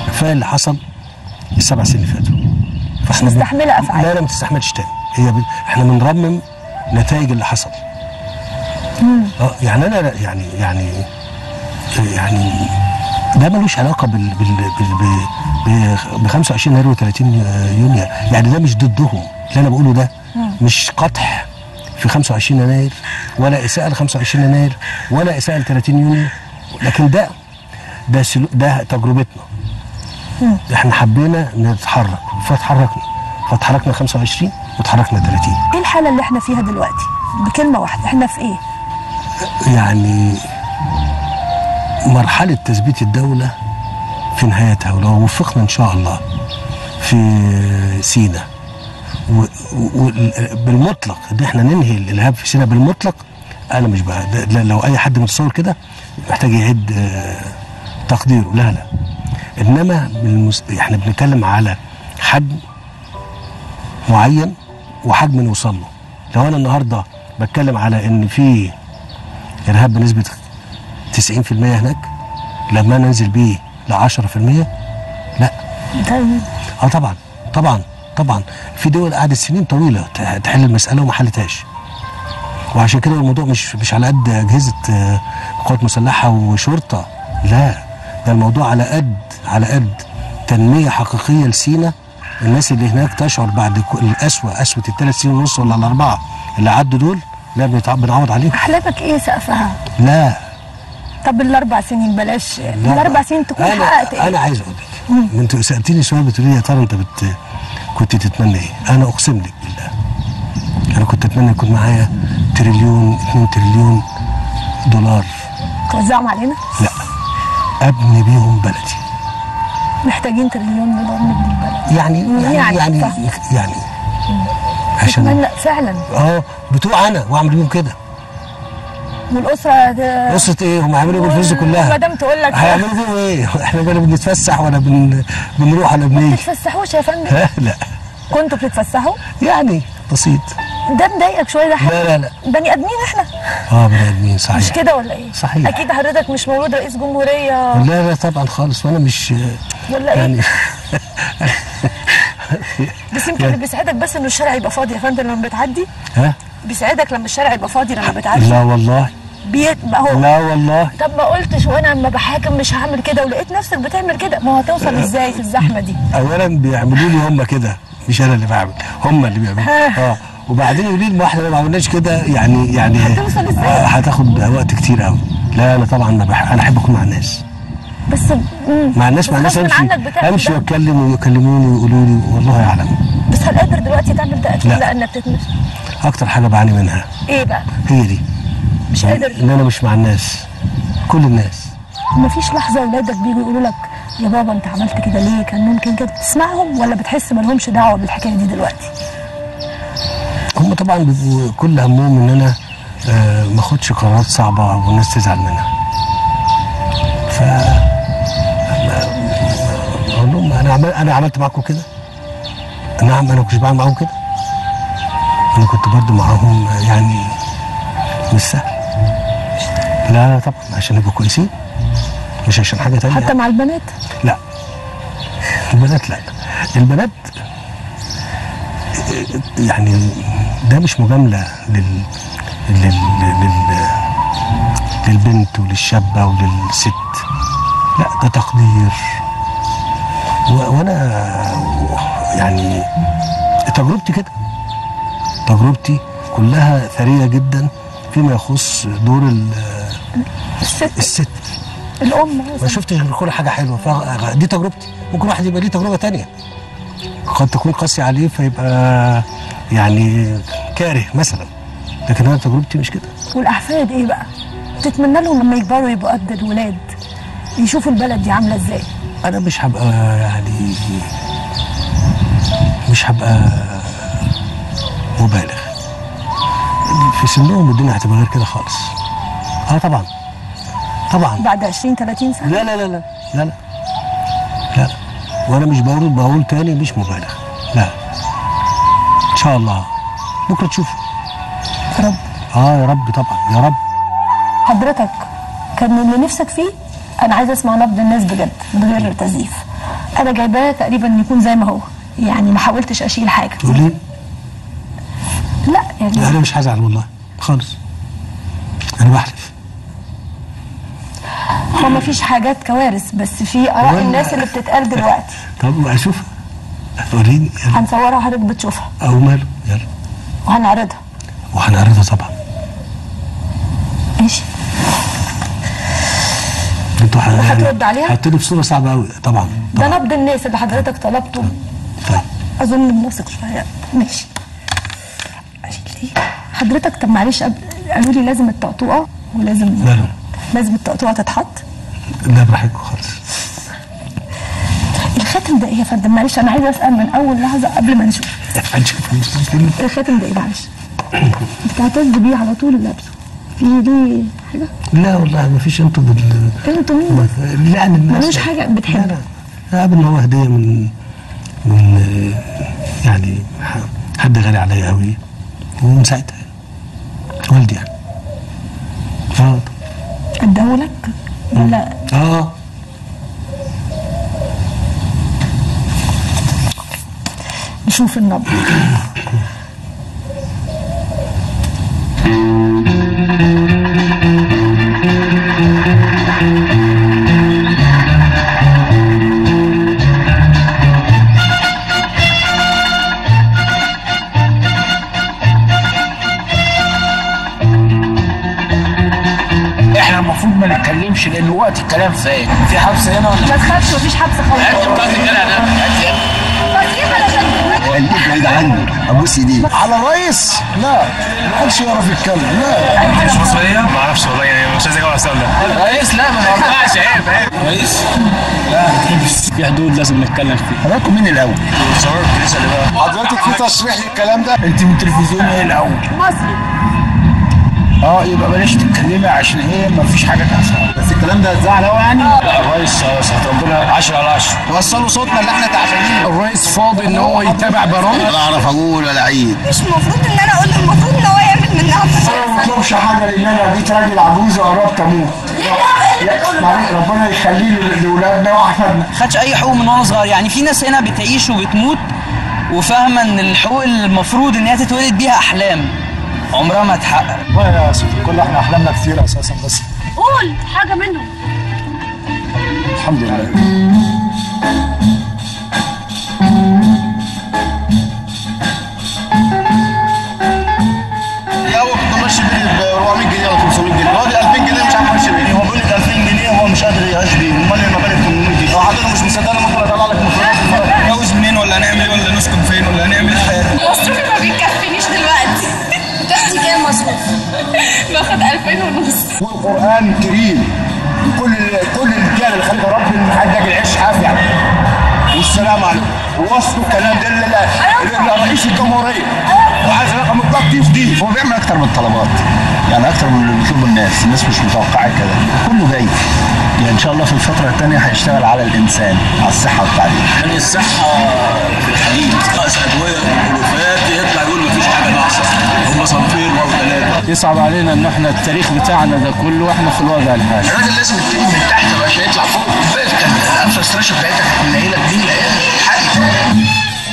كفايه اللي حصل السبع سنين اللي فاتوا فاحنا بن- مستحملة أفعال. لا لا ما تستحملش تاني هي ب... احنا بنرمم نتائج اللي حصل اه يعني انا لا- يعني يعني يعني ده ملوش علاقه بال بال بال ب- ب 25 يناير و30 يونيو يعني ده مش ضدهم اللي انا بقوله ده مش قطح في 25 يناير ولا اساءه ل 25 يناير ولا اساءه ل 30 يونيو لكن ده ده سلو ده تجربتنا احنا حبينا نتحرك فاتحركنا فاتحركنا 25 واتحركنا 30 ايه الحاله اللي احنا فيها دلوقتي بكلمه واحده احنا في ايه يعني مرحلة تثبيت الدولة في نهايتها ولو وفقنا إن شاء الله في سينا وبالمطلق ان احنا ننهي الارهاب في سينا بالمطلق انا مش بقى ده- لا- لو اي حد متصور كده محتاج يعيد آه، تقديره لا لا انما بالمس... احنا بنتكلم على حجم معين وحجم نوصل له لو انا النهارده بتكلم على ان في ارهاب بنسبه 90% هناك لما ننزل بيه ل 10% لا ده اه طبعا طبعا طبعا في دول قعدت سنين طويله تح- تحل المساله وما حلتهاش وعشان كده الموضوع مش مش على قد اجهزه آه، قوات مسلحه وشرطه لا ده الموضوع على قد على قد تنميه حقيقيه لسينا الناس اللي هناك تشعر بعد ك- القسوه قسوه الثلاث سنين ونص ولا الاربعه اللي عدوا دول لا بنتع- بنعوض عليهم احلامك ايه سقفها لا طب الاربع سنين بلاش الاربع سنين تكون انا حققت ايه انا عايز اقول لك انت سالتني سؤال بتقولي لي يا ترى انت بت كنت تتمنى ايه؟ انا اقسم لك بالله انا كنت اتمنى يكون معايا تريليون 2 تريليون دولار توزعهم علينا لا ابني بيهم بلدي محتاجين تريليون دولار نبني البلد يعني يعني يعني يعني فاهمة. يعني عشان اتمنى فعلا اه بتوع انا واعمل بيهم كده والاسره ده قصه ايه هم هيعملوا إيه بالفلوس دي كلها مدام تقول لك هيعملوا بيهم ايه احنا ولا بنتفسح ولا بن... بنروح ولا ما بنيجي بتتفسحوش يا فندم ها لا كنتوا بتتفسحوا يعني بسيط ده مضايقك شويه ده حاجة. لا لا لا بني ادمين احنا اه بني ادمين صحيح مش كده ولا ايه صحيح. اكيد حضرتك مش مولود رئيس جمهوريه لا لا طبعا خالص وانا مش ولا ايه يعني بس يمكن اللي بيسعدك بس انه الشارع يبقى فاضي يا فندم لما بتعدي ها بيسعدك لما الشارع يبقى فاضي لما بتعدي لا والله بيبقى هو لا والله طب ما قلتش وانا اما بحاكم مش هعمل كده ولقيت نفسك بتعمل كده ما هو هتوصل ازاي في الزحمه دي اولا بيعملوا لي هم كده مش انا اللي بعمل هم اللي بيعملوا اه وبعدين يقولوا لي ما احنا لو ما عملناش كده يعني يعني هتوصل إزاي؟ آه، هتاخد وقت كتير قوي لا انا طبعا ما بح... انا احب اكون مع الناس بس مم. مع الناس مع بس الناس غصب امشي عنك بتعمل امشي ده. واتكلم ويكلموني ويقولوا لي والله اعلم بس هل قادر دلوقتي تعمل ده اكيد لا. لانك تتمس اكتر حاجه بعاني منها ايه بقى هي دي مش قادر ان انا مش مع الناس كل الناس مفيش لحظه اولادك بيجوا يقولوا لك يا بابا انت عملت كده ليه كان ممكن كده تسمعهم ولا بتحس ما لهمش دعوه بالحكايه دي دلوقتي هم طبعا بيبقوا كل همهم ان انا آه، ما اخدش قرارات صعبه والناس تزعل منها ف اقول لهم انا عمل انا عملت معاكم كده نعم انا كنت بعمل معاهم كده انا كنت برضو معاهم آه، يعني مش سهل لا طبعا عشان يبقوا كويسين مش عشان حاجه تانية حتى مع البنات لا البنات لا البنات يعني ده مش مجاملة لل... لل... لل... للبنت وللشابة وللست لا ده تقدير و... وانا يعني تجربتي كده تجربتي كلها ثرية جدا فيما يخص دور ال... الست الست الام ما مثلا شفتش غير كل حاجه حلوه فدي تجربتي ممكن واحد يبقى ليه تجربه تانية قد تكون قاسي عليه فيبقى يعني كاره مثلا لكن انا تجربتي مش كده والاحفاد ايه بقى تتمنى لهم لما يكبروا يبقوا قد الولاد يشوفوا البلد دي عامله ازاي انا مش هبقى يعني مش هبقى مبالغ في سنهم الدنيا هتبقى غير كده خالص اه طبعا طبعا بعد 20 30 سنه لا لا لا لا لا لا لا وانا مش بقول بقول تاني مش مبالغ لا ان شاء الله بكره تشوفوا يا رب اه يا رب طبعا يا رب حضرتك كان اللي نفسك فيه انا عايزه اسمع نبض الناس بجد من غير تزييف انا جايباه تقريبا يكون زي ما هو يعني ما حاولتش اشيل حاجه تقولي لا يعني انا مش هزعل والله خالص انا بحلف هو ما فيش حاجات كوارث بس في اراء ولا- الناس اللي بتتقال دلوقتي طب اشوفها وريني يلا. هنصورها وحضرتك بتشوفها او ماله يلا وهنعرضها وهنعرضها طبعا ماشي انتوا ح- وهترد عليها؟ حطيني في صوره صعبه قوي طبعا ده طبعا نبض الناس اللي حضرتك طلبته طيب اظن بنثق شويه ماشي اشيل دي حضرتك طب معلش قبل- قالوا لي لازم الطقطوقه ولازم ماله لازم الطقطوقه تتحط لا براحتكم خالص الخاتم ده ايه يا فندم معلش انا عايزه اسال من اول لحظه قبل ما نشوف هنشوف الفيلم الخاتم ده ايه معلش بتعتز بيه على طول لابسه في ليه حاجه لا والله ما فيش انتوا بال انتوا مين بس لا من الناس ملوش حاجة بتحب. لا لا قابل ان هو هديه من من آه، يعني ح- حد غالي عليا قوي ومن ساعتها والدي يعني اه اداهولك ولا اه نشوف النبض احنا المفروض ما نتكلمش لان وقت الكلام فات في حبس هنا ولا ما تخافش مفيش حبس خالص خليك بعيد عني ابوس ايديك على الرئيس لا ما حدش يعرف يتكلم لا مش مصرية؟ ما اعرفش والله يعني مش عايز اجاوب على السؤال ده رئيس لا ما ينفعش عيب عيب رئيس لا في حدود لازم نتكلم فيها حضراتكم مين الاول؟ صور بتسأل ايه بقى؟ حضرتك في تصريح للكلام ده انت من التلفزيون ايه الاول؟ مصري اه يبقى بلاش تتكلمي عشان ايه ما فيش حاجه تحصل بس الكلام ده زعل قوي يعني لا الرئيس صحة ربنا 10 على 10 وصلوا صوتنا اللي احنا تعبانين الرئيس فاضي ان هو يتابع برامج لا اعرف اقول ولا عيد مش المفروض ان انا اقول له المفروض ان هو يعمل منها انا ما بطلبش حاجه لان انا بقيت راجل عجوز وقربت اموت معلش ربنا يخليه لاولادنا واحفادنا خدش اي حقوق من وانا صغير يعني في ناس هنا بتعيش وبتموت وفاهمه ان الحقوق اللي المفروض ان هي تتولد بيها احلام عمرها ما تحقق والله يا سيدي كل احنا احلامنا كتير اساسا بس قول حاجه منهم الحمد لله يا هو كنت ماشي بيه ب 400 جنيه ولا 500 جنيه هو دي 2000 جنيه مش عارف ماشي بيه هو بيقول لك 2000 جنيه هو مش قادر يعيش بيه امال المبالغ 800 جنيه هو حضرتك مش مصدقني ممكن اطلع لك مصروف نتجوز منين ولا هنعمل ايه ولا نسكن فين ولا هنعمل ايه مصروفي ما بيكفينيش دلوقتي بتاخدي كام مصروف؟ باخد 2000 ونص والقران كريم كل كل الرجال اللي خلق رب ان حد يجي العيش عافيه والسلام عليكم ووصلوا الكلام ده لل- لرئيس الجمهوريه وعايز رقم الضغط يفضيه هو بيعمل اكتر من الطلبات يعني اكتر من اللي بيطلبه الناس الناس مش متوقعه كده كله جاي يعني ان شاء الله في الفتره الثانيه هيشتغل على الانسان على الصحه والتعليم يعني الصحة في الحديد ناقص أدوية وفات يطلع يقول مفيش حاجة ناقصة هم صنفين أو ثلاثة يصعب علينا ان احنا التاريخ بتاعنا ده كله واحنا في الوضع الحالي الراجل لازم يبتدي من تحت بقى عشان يطلع فوق كان الانفراستراكشر بتاعتك كانت قليله دي حقي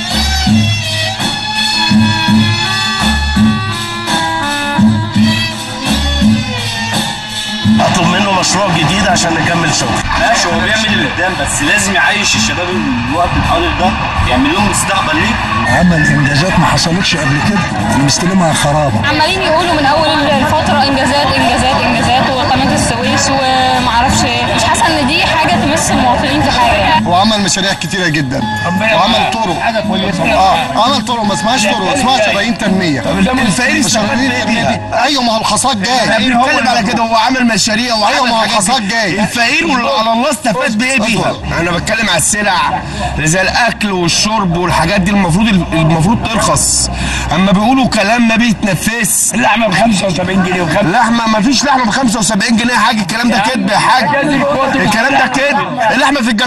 أطلب منه مشروع جديد عشان نكمل شغل ماشي هو بيعمل اللي قدام بس لازم يعيش الشباب الوقت الحاضر ده يعمل لهم مستقبل ليه عمل انجازات ما حصلتش قبل كده مستلمها خرابه عمالين يقولوا من اول الفتره انجازات انجازات انجازات وقناه السويس ومعرفش ايه مش حاسه ان دي حاجه تمس المواطنين في حاجه يعني وعمل مشاريع كتيره جدا وعمل طرق حاجه كويسه اه عمل طرق ما اسمهاش طرق اسمها شرايين تنميه الفقير استفاد شرايين تنميه ايوه ما هو الحصاد جاي بنتكلم على كده هو عامل مشاريع ايوه ما هو الحصاد جاي الفقير على الله استفاد بايه بيها انا بتكلم على السلع اللي زي الاكل والشرب والحاجات دي المفروض المفروض ترخص اما بيقولوا كلام ما بيتنفس اللحمه ب 75 جنيه وخم... لحمه ما فيش لحمه ب 75 جنيه يا حاج الكلام ده كذب يا حاج الكلام ده كذب اللحمه في الجمعيه ب 35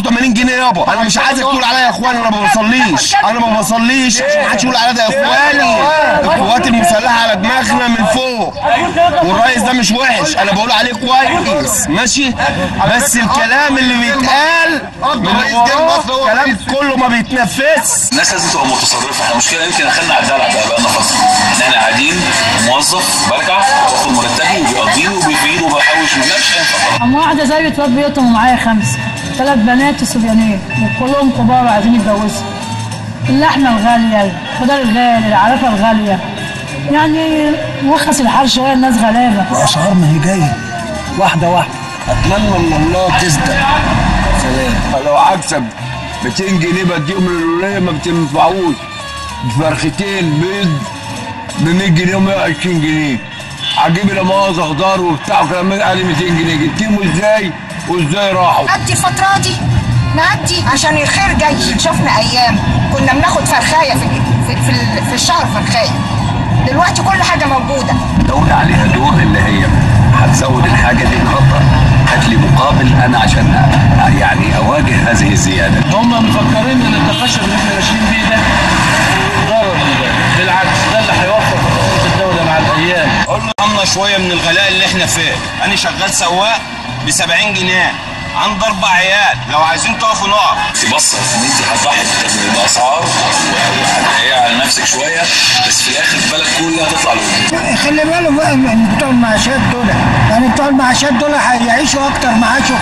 85 جنيه يابا انا مش عايزك تقول عليا يا اخوان انا ما بصليش انا ما بصليش عشان ما حدش يقول عليا ده يا اخواني القوات المسلحه على دماغنا من فوق والرئيس ده مش وحش انا بقول عليه كويس ماشي بس الكلام اللي بيتقال من وراه كلام كله ما بيتنفذش الناس لازم تبقى متصرفه احنا المشكله يمكن اخدنا على الدلع ده بقى لنا فتره احنا قاعدين موظف برجع باخد مرتبي وبيقضيني وبيفيد وبحوش ما جابش ينفع أما واحدة زي بتوات بيوتهم ومعايا خمسة ثلاث بنات وصبيانين وكلهم كبار وعايزين يتجوزوا اللحمة الغالية الخضار الغالي العلفة الغالية يعني وخس الحال شوية الناس غلابة الاسعار ما هي جايه واحده واحده اتمنى من الله تصدق سلام لو هكسب 200 جنيه بديهم للولايه ما بتنفعوش فرختين بيض ب 100 جنيه و120 جنيه هجيب لي مؤاخذه خضار وبتاع وكلام من قال لي 200 جنيه جبتيهم ازاي وازاي راحوا نعدي الفترة دي نعدي عشان الخير جاي شفنا أيام كنا بناخد فرخاية في في, في, ال- في الشهر فرخاية دلوقتي كل حاجة موجودة الدولة عليها دور اللي هي هتزود الحاجة دي النهارده هات لي مقابل انا عشان أ- يعني اواجه هذه الزيادة هم مفكرين ان التقشف اللي احنا ماشيين بيه ده ضرر للبلد. بالعكس ده اللي هيوفر اقتصاد الدوله مع الايام قلنا ارحمنا شويه من الغلاء اللي احنا فيه انا شغال سواق ب 70 جنيه عندي اربع عيال لو عايزين تقفوا نقف انت بص ان انت هتضحي باسعار وهتضيقي على نفسك شويه بس في الاخر البلد كلها هتطلع لقدام خلي بالك بقى من بتوع المعاشات دول يعني بتوع المعاشات دول هيعيشوا أكتر معاشهم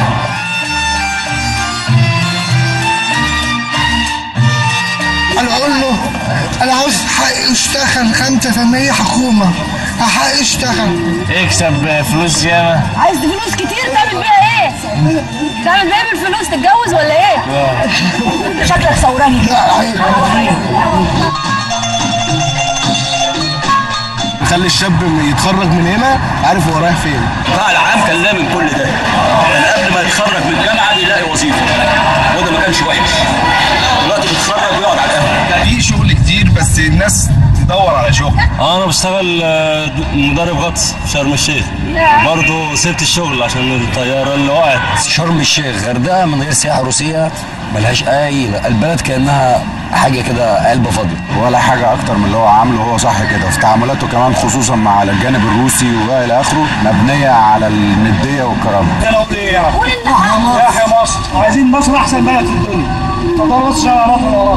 انا اقول له انا عاوز حق اشتغل 5% حكومه حق اشتغل اكسب فلوس ياما عايز فلوس كتير تعمل بيها ايه؟ تعمل بيها بالفلوس تتجوز ولا ايه؟ شكلك ثوراني خلي الشاب يتخرج من هنا عارف هو رايح فين القطاع العام كان لا من كل ده كان قبل ما يتخرج من الجامعه يلاقي وظيفه وده ما كانش وحش دلوقتي بيتخرج ويقعد على القهوه في شغل كتير بس الناس تدور على شغل انا بشتغل آه، مدرب غطس في شرم الشيخ برضه سبت الشغل عشان الطياره اللي وقعت شرم الشيخ غردقه من غير سياحه روسيه ملهاش اي البلد كانها حاجه كده علبه فاضيه ولا حاجة أكتر من اللي هو عامله هو صح كده في تعاملاته كمان خصوصا مع الجانب الروسي وإلى آخره مبنية على الندية والكرامة انا اقول ايه يا يا مصر عايزين مصر احسن بلد في الدنيا طبعا مصر على مصر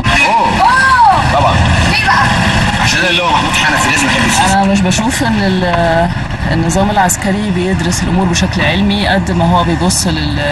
طبعا ليه بقى؟ عشان اللي هو محمود حنفي لازم يحب السيسي انا مش بشوف ان ال- النظام العسكري بيدرس الامور بشكل علمي قد ما هو بيبص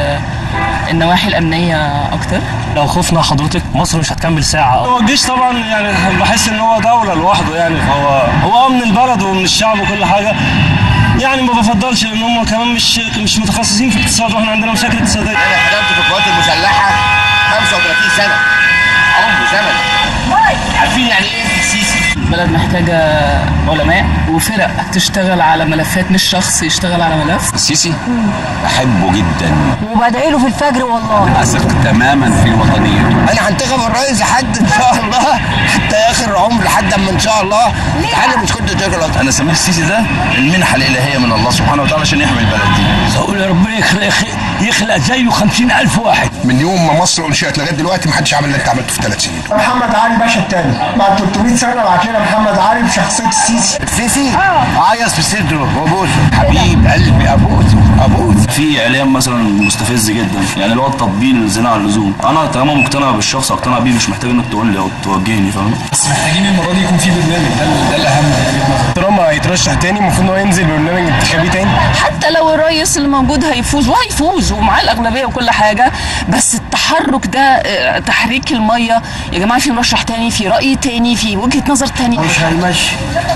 للنواحي الامنيه اكتر لو خفنا حضرتك مصر مش هتكمل ساعة هو الجيش طبعا يعني بحس ان هو دولة لوحده يعني فهو هو من البلد ومن الشعب وكل حاجة يعني ما بفضلش لان هم كمان مش مش متخصصين في الاقتصاد واحنا عندنا مشاكل اقتصادية انا خدمت في القوات المسلحه 35 سنه عمر زمن عارفين يعني ايه السيسي البلد محتاجه علماء وفرق تشتغل على ملفات مش شخص يشتغل على ملف السيسي بحبه جدا وبدعي له في الفجر والله اثق تماما في وطنيته انا هنتخب الرئيس لحد ان شاء الله حتى اخر عمر لحد اما ان شاء الله انا مش كنت تغلط انا سميت السيسي ده المنحه الالهيه من الله سبحانه وتعالى عشان يحمي البلد دي اقول يا ربنا يخلق يخلق زيه 50000 واحد من يوم ما مصر انشئت لغايه دلوقتي ما حدش عمل اللي انت عملته في ثلاث سنين محمد علي باشا الثاني بعد 300 سنة بعد كده محمد علي بشخصية السيسي السيسي عيص في صدره وبوسه حبيب قلبي ابوسه ابوسه في اعلام مثلا مستفز جدا يعني اللي هو التطبيل الزنا على اللزوم انا طالما مقتنع بالشخص اقتنع بيه مش محتاج انك تقول لي او توجهني فاهم بس محتاجين المرة دي يكون في برنامج ده ده الاهم طالما هيترشح تاني المفروض ان هو ينزل ببرنامج انتخابي تاني حتى لو الرئيس اللي موجود هيفوز وهيفوز ومعاه الاغلبيه وكل حاجه بس التحرك ده آه، تحريك الميه يا جماعه في مرشح تاني في راي تاني في وجهه نظر تاني مش هيمشي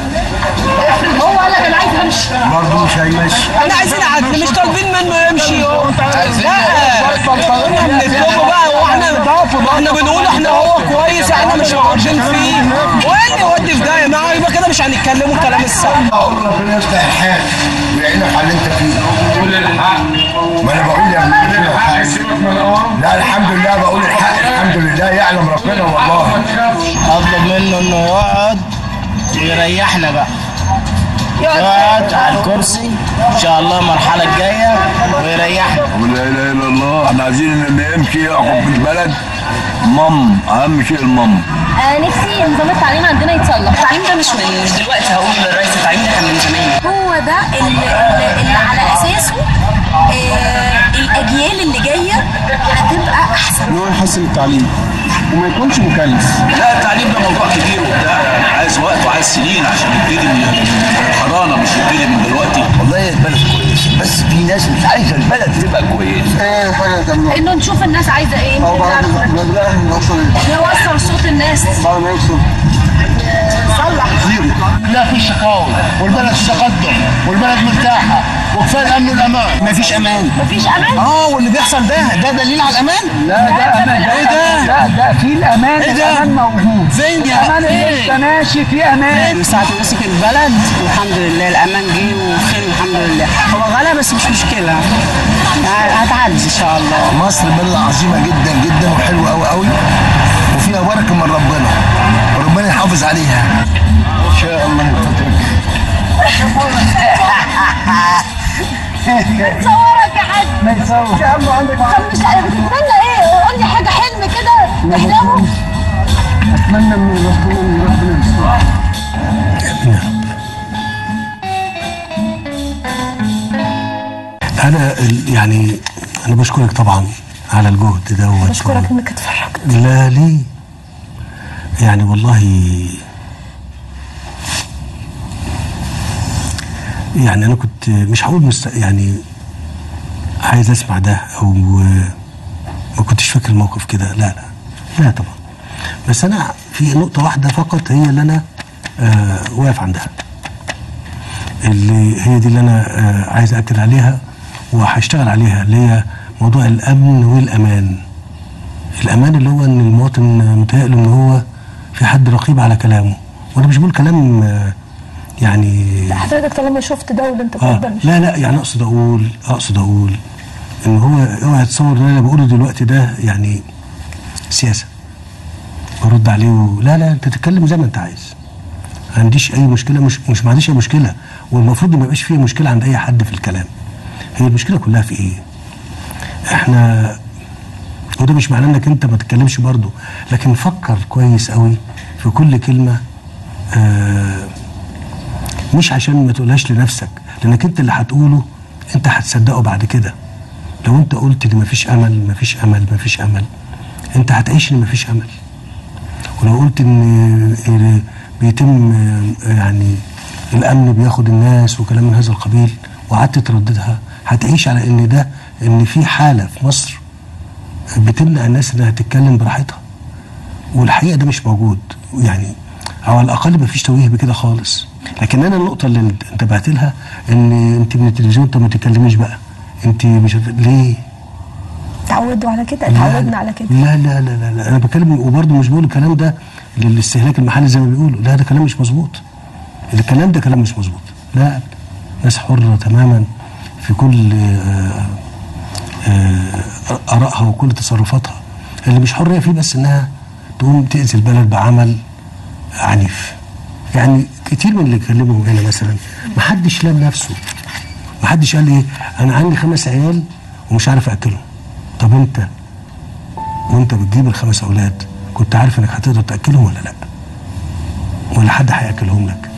هو قال لك انا عايز امشي برضه مش هيمشي احنا عايزين عدل مش طالبين منه يمشي لا بنطلبه بقى واحنا احنا بنقول احنا هو كويس احنا مش عارفين فيه وين اللي يودي في ده ما يبقى كده مش هنتكلموا الكلام الصح اقول ربنا يفتح الحال ويعينك على اللي انت فيه قول الحق ما انا بقول يا ابني الحق لا الحمد لله بقول الحق الحمد لله يعلم ربنا والله اطلب منه انه يقعد ويريحنا بقى يقعد على الكرسي ان شاء الله المرحله الجايه ويريحنا لا اله الا الله احنا عايزين اللي يمشي يحكم في البلد مام اهم شيء المام آه نفسي نظام التعليم عندنا يتصلح التعليم ده مش من مش دلوقتي هقول للرئيس التعليم ده كان من زمان هو ده اللي, اللي, اللي على اساسه آه الاجيال اللي جايه هتبقى احسن ان هو يحسن التعليم وما يكونش مكلف لا التعليم ده موضوع كبير وبتاع يعني عايز وقت وعايز سنين عشان يبتدي من من الحضانه مش يبتدي من دلوقتي والله البلد كويس بس في ناس مش عايزه البلد تبقى كويسه ايه حاجه تعملوها انه نشوف الناس عايزه ايه او بعد ما نوصل نوصل صوت الناس بعد ما يوصل صلح زيرو لا في شقاوة والبلد في تقدم والبلد مرتاحة وكفاية الأمن والأمان مفيش امان مفيش امان اه واللي بيحصل ده ده دليل على الامان لا ده أمان ايه ده لا ده في الأمان إيه ده؟ الأمان موجود فين يا الأمان اللي فين؟ أنت ماشي في أمان من ساعة ما مسك البلد والحمد لله الأمان جه وخير الحمد لله هو غلا بس مش مشكلة يعني هتعدي إن شاء الله مصر بلد عظيمة جدا جدا وحلوة أوي أوي وفيها بركة من ربنا وربنا يحافظ عليها إن شاء الله صورك يا حاج ما يصور يا عم عندك طب مش بتتمنى ايه قول لي حاجه حلم كده تحلمه أتمنى من ربنا من ربنا يستر انا ال- يعني انا بشكرك طبعا على الجهد دوت بشكرك انك اتفرجت لا ليه يعني والله يعني انا كنت مش هقول مست... يعني عايز اسمع ده او ما كنتش فاكر الموقف كده لا لا لا طبعا بس انا في نقطه واحده فقط هي اللي انا آه واقف عندها اللي هي دي اللي انا آه عايز اكد عليها وهشتغل عليها اللي هي موضوع الامن والامان الامان اللي هو ان المواطن متهيأله ان هو في حد رقيب على كلامه وانا مش بقول كلام آه، يعني لا حضرتك طالما شفت ده واللي انت اه بتقدر مش لا لا يعني اقصد اقول اقصد اقول ان هو اوعى تصور ان انا بقوله دلوقتي ده يعني سياسه برد عليه و... لا لا انت تتكلم زي ما انت عايز ما عنديش اي مشكله مش مش ما عنديش اي مشكله والمفروض ما يبقاش فيه مشكله عند اي حد في الكلام هي المشكله كلها في ايه احنا وده مش معناه انك انت ما تتكلمش برضه لكن فكر كويس قوي في كل كلمه آه مش عشان ما تقولهاش لنفسك لانك انت اللي هتقوله انت هتصدقه بعد كده لو انت قلت ان مفيش امل مفيش امل مفيش امل انت هتعيش ان مفيش امل ولو قلت ان إن بيتم آه، يعني الامن بياخد الناس وكلام من هذا القبيل وقعدت ترددها هتعيش على ان ده ان في حاله في مصر بتمنع الناس انها تتكلم براحتها والحقيقه ده مش موجود يعني او على الاقل مفيش توجيه بكده خالص لكن انا النقطه اللي انت- انتبهت لها ان انت من التلفزيون انت ما تتكلميش بقى انت مش عارف- ليه اتعودوا على كده لا، اتعودنا على كده لا لا لا لا, لا. انا بتكلم وبرضه مش بقول الكلام ده للاستهلاك المحلي زي ما بيقولوا لا ده كلام مش مظبوط الكلام ده كلام مش مظبوط لا أبداً. ناس حرة تماما في كل آه، آه، آرائها وكل تصرفاتها اللي مش حرية فيه بس إنها تقوم تأذي البلد بعمل عنيف يعني كتير من اللي اتكلموا هنا مثلا ما حدش لام نفسه ما حدش قال ايه انا عندي خمس عيال ومش عارف اكلهم طب انت وانت بتجيب الخمس اولاد كنت عارف انك هتقدر تاكلهم ولا لا ولا حد هياكلهم لك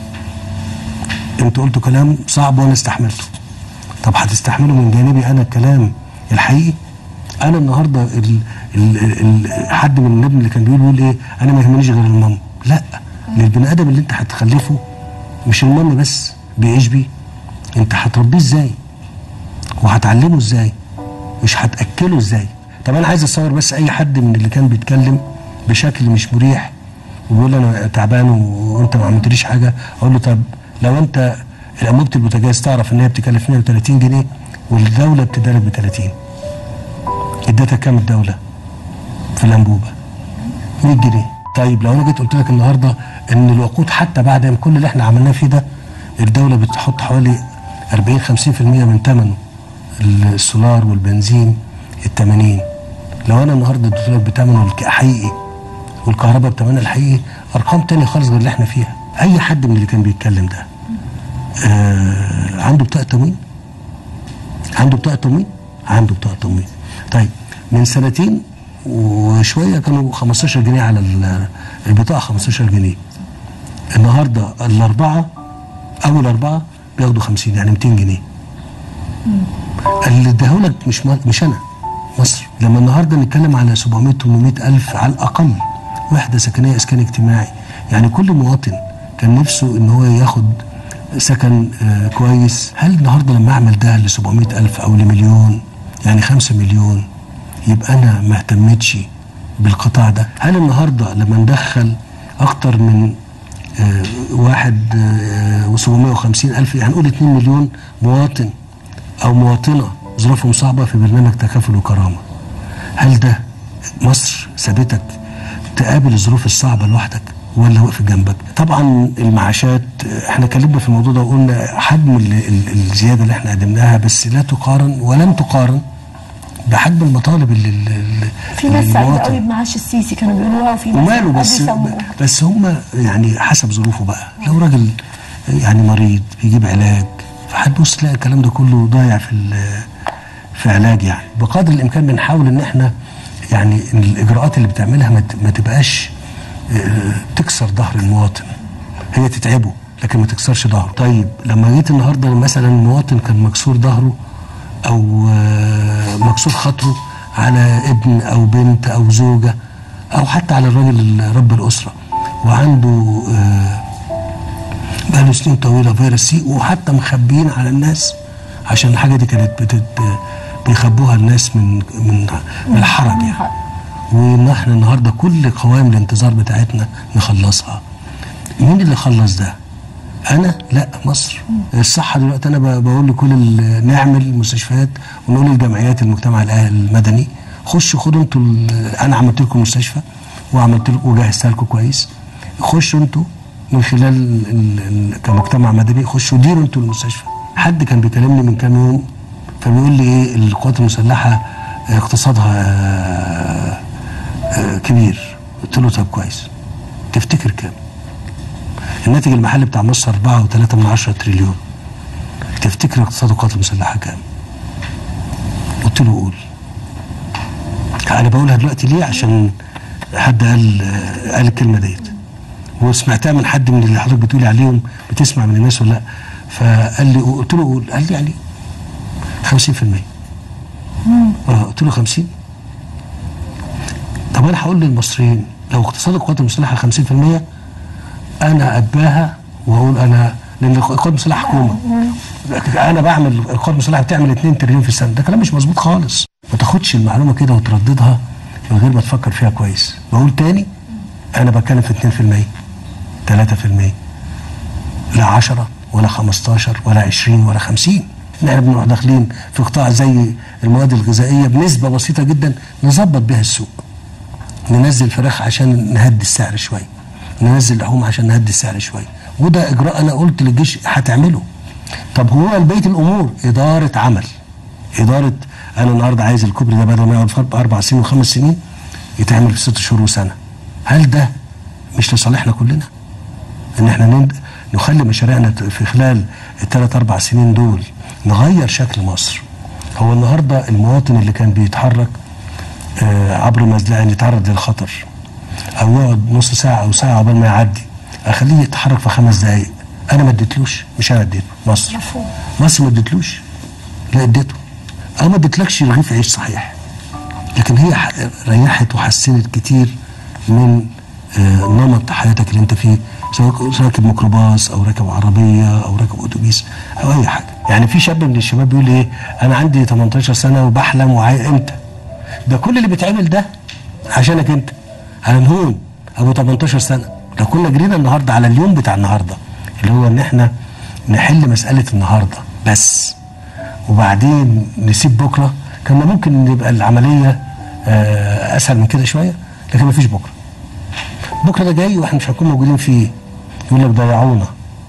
انت قلت كلام صعب وانا استحملته طب هتستحمله من جانبي انا الكلام الحقيقي انا النهارده ال ال ال حد من النبي اللي كان بيقول بيقول ايه انا ما يهمنيش غير المام لا للبني ادم اللي انت هتخلفه مش المام بس بيعيش بيه انت هتربيه ازاي وهتعلمه ازاي مش هتاكله ازاي طب انا عايز اتصور بس اي حد من اللي كان بيتكلم بشكل مش مريح وبيقول انا تعبان و- وانت ما عملتليش حاجه اقول له طب لو انت انبوبه البوتاجاز تعرف ان هي بتكلف 130 جنيه والدوله بتدرب ب 30 اديتها كام الدوله في الانبوبه 100 جنيه طيب لو انا جيت قلت لك النهارده ان الوقود حتى بعد ما كل اللي احنا عملناه فيه ده الدوله بتحط حوالي 40 50% من ثمنه السولار والبنزين ال 80 لو انا النهارده اديت لك بثمنه الحقيقي والكهرباء بثمنها الحقيقي ارقام تانية خالص غير اللي احنا فيها اي حد من اللي كان بيتكلم ده آه عنده بطاقه تموين عنده بطاقه تموين عنده بطاقه تموين طيب من سنتين وشويه كانوا 15 جنيه على ال- البطاقه 15 جنيه النهارده الاربعه اول اربعه بياخدوا 50 يعني 200 جنيه اللي اداهولك مش م- مش انا مصر لما النهارده نتكلم على 700 800 الف على الاقل وحده سكنيه اسكان اجتماعي يعني كل مواطن كان نفسه ان هو ياخد سكن آه كويس هل النهارده لما اعمل ده ل 700 الف او لمليون يعني 5 مليون يبقى انا ما اهتمتش بالقطاع ده هل النهارده لما ندخل اكتر من آه واحد آه و750 الف يعني نقول 2 مليون مواطن او مواطنه ظروفهم صعبه في برنامج تكافل وكرامه هل ده مصر سابتك تقابل الظروف الصعبه لوحدك ولا وقف جنبك طبعا المعاشات احنا اتكلمنا في الموضوع ده وقلنا حجم ال- ال- الزياده اللي احنا قدمناها بس لا تقارن ولن تقارن بحجم المطالب اللي اللي- في ناس اللي سعيده المواطن- قوي بمعاش السيسي كانوا بيقولوها وفي ناس وماله بس بيسموها. بس هم يعني حسب ظروفه بقى لو راجل يعني مريض بيجيب علاج فهتبص تلاقي الكلام ده كله ضايع في ال- في علاج يعني بقدر الامكان بنحاول ان احنا يعني الاجراءات اللي بتعملها ما ت- ما تبقاش آه، تكسر ظهر المواطن هي تتعبه لكن ما تكسرش ظهره طيب لما جيت النهارده مثلا مواطن كان مكسور ظهره او آه، مكسور خاطره على ابن او بنت او زوجه او حتى على الراجل رب الاسره وعنده آه، بقاله سنين طويله فيروس سي وحتى مخبيين على الناس عشان الحاجه دي كانت بتت بيخبوها الناس من من من الحرج يعني وان احنا النهارده كل قوائم الانتظار بتاعتنا نخلصها مين اللي خلص ده؟ انا لا مصر الصحه دلوقتي انا ب- بقول لكل ال- نعمل المستشفيات ونقول للجمعيات المجتمع الأه- المدني خشوا خدوا انتوا ال- انا عملت لكم مستشفى وعملت لكم وجهزتها لكم كويس خشوا انتوا من خلال ال- ال- ال- كمجتمع مدني خشوا ديروا انتوا المستشفى حد كان بيكلمني من كام يوم فبيقول لي ايه القوات المسلحه اقتصادها آه، آه، كبير قلت له طب كويس تفتكر كام الناتج المحلي بتاع مصر 4 و3 من 10 تريليون تفتكر اقتصاد القوات المسلحه كام قلت له قول انا بقولها دلوقتي ليه عشان حد قال آه، قال الكلمه ديت وسمعتها من حد من اللي حضرتك بتقولي عليهم بتسمع من الناس ولا لا فقال لي قلت له قول قال لي يعني 50% اه قلت له 50 طب انا هقول للمصريين لو اقتصاد القوات المسلحه 50% انا اتباهى واقول انا لان القوات المسلحه حكومه انا بعمل القوات المسلحه بتعمل 2 تريليون في السنه ده كلام مش مظبوط خالص ما تاخدش المعلومه كده وترددها من غير ما تفكر فيها كويس بقول تاني انا بتكلم في 2% 3% لا 10 ولا 15 ولا 20 ولا 50 ان احنا بنروح داخلين في قطاع زي المواد الغذائيه بنسبه بسيطه جدا نظبط بيها السوق ننزل فراخ عشان نهدي السعر شويه ننزل لحوم عشان نهدي السعر شويه وده اجراء انا قلت للجيش هتعمله طب هو بقيه الامور اداره عمل اداره انا النهارده عايز الكوبري ده بدل ما يقعد في اربع سنين وخمس سنين يتعمل في ست شهور وسنه هل ده مش لصالحنا كلنا؟ ان احنا ند- نخلي مشاريعنا في خلال الثلاث اربع سنين دول نغير شكل مصر هو النهارده المواطن اللي كان بيتحرك آه، عبر مزلقه يتعرض للخطر او يقعد نص ساعه او ساعه قبل ما يعدي اخليه يتحرك في خمس دقائق انا ما اديتلوش مش انا اديته مصر مصر ما اديتلوش لا اديته او ما اديتلكش رغيف عيش صحيح لكن هي ح- ريحت وحسنت كتير من آه، نمط حياتك اللي انت فيه سواء سواء راكب ميكروباص او راكب عربيه او راكب اتوبيس او اي حاجه يعني في شاب من الشباب بيقول لي ايه انا عندي 18 سنه وبحلم وعايز امتى ده كل اللي بيتعمل ده عشانك انت على نهون ابو 18 سنه لو كنا جرينا النهارده على اليوم بتاع النهارده اللي هو ان احنا نحل مساله النهارده بس وبعدين نسيب بكره كان ممكن يبقى العمليه آه، اسهل من كده شويه لكن مفيش بكره بكره ده جاي واحنا مش هنكون موجودين فيه يقول لك ضيعونا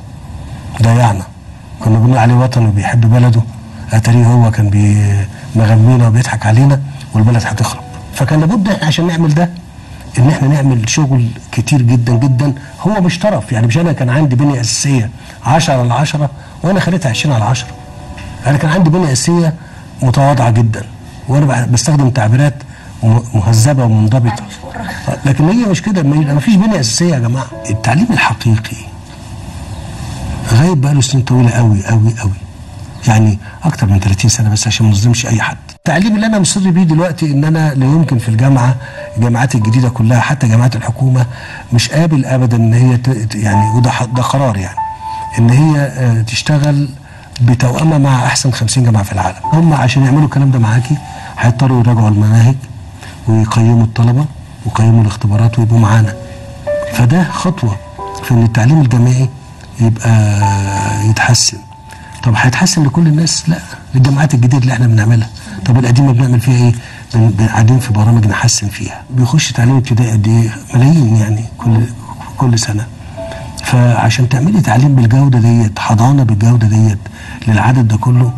ضيعنا كنا بنقول عليه وطن وبيحب بلده اتاريه هو كان بي- مغمينا وبيضحك علينا والبلد هتخرب فكان لابد احنا عشان نعمل ده ان احنا نعمل شغل كتير جدا جدا هو مش طرف يعني مش انا كان عندي بنيه اساسيه 10 على 10 وانا خليتها 20 على 10 انا كان عندي بنيه اساسيه متواضعه جدا وانا بح- بستخدم تعبيرات م- مهذبه ومنضبطه آه، لكن هي مش كده ما فيش بنيه اساسيه يا جماعه التعليم الحقيقي غايب بقاله سنين طويله قوي قوي قوي يعني اكتر من 30 سنه بس عشان ما نظلمش اي حد التعليم اللي انا مصر بيه دلوقتي ان انا لا يمكن في الجامعه الجامعات الجديده كلها حتى جامعات الحكومه مش قابل ابدا ان هي ت- ت- يعني وده ح- ده قرار يعني ان هي آه، تشتغل بتوأمة مع احسن 50 جامعه في العالم هم عشان يعملوا الكلام ده معاكي هيضطروا يراجعوا المناهج ويقيموا الطلبه ويقيموا الاختبارات ويبقوا معانا فده خطوه في ان التعليم الجامعي يبقى يتحسن طب هيتحسن لكل الناس لا للجامعات الجديده اللي احنا بنعملها طب القديمه بنعمل فيها ايه بن- بن- قاعدين في برامج نحسن فيها بيخش تعليم ابتدائي قد ايه ملايين يعني كل كل سنه فعشان تعملي تعليم بالجوده ديت حضانه بالجوده ديت للعدد ده كله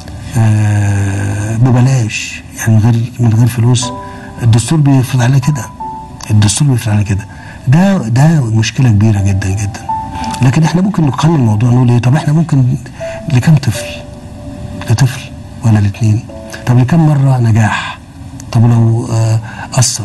آه ببلاش يعني من غير من غير فلوس الدستور بيفرض علينا كده الدستور بيفرض علينا كده ده ده مشكله كبيره جدا جدا لكن احنا ممكن نقنن الموضوع نقول ايه طب احنا ممكن لكم طفل لطفل ولا لاثنين طب لكم مره نجاح طب لو آه اثر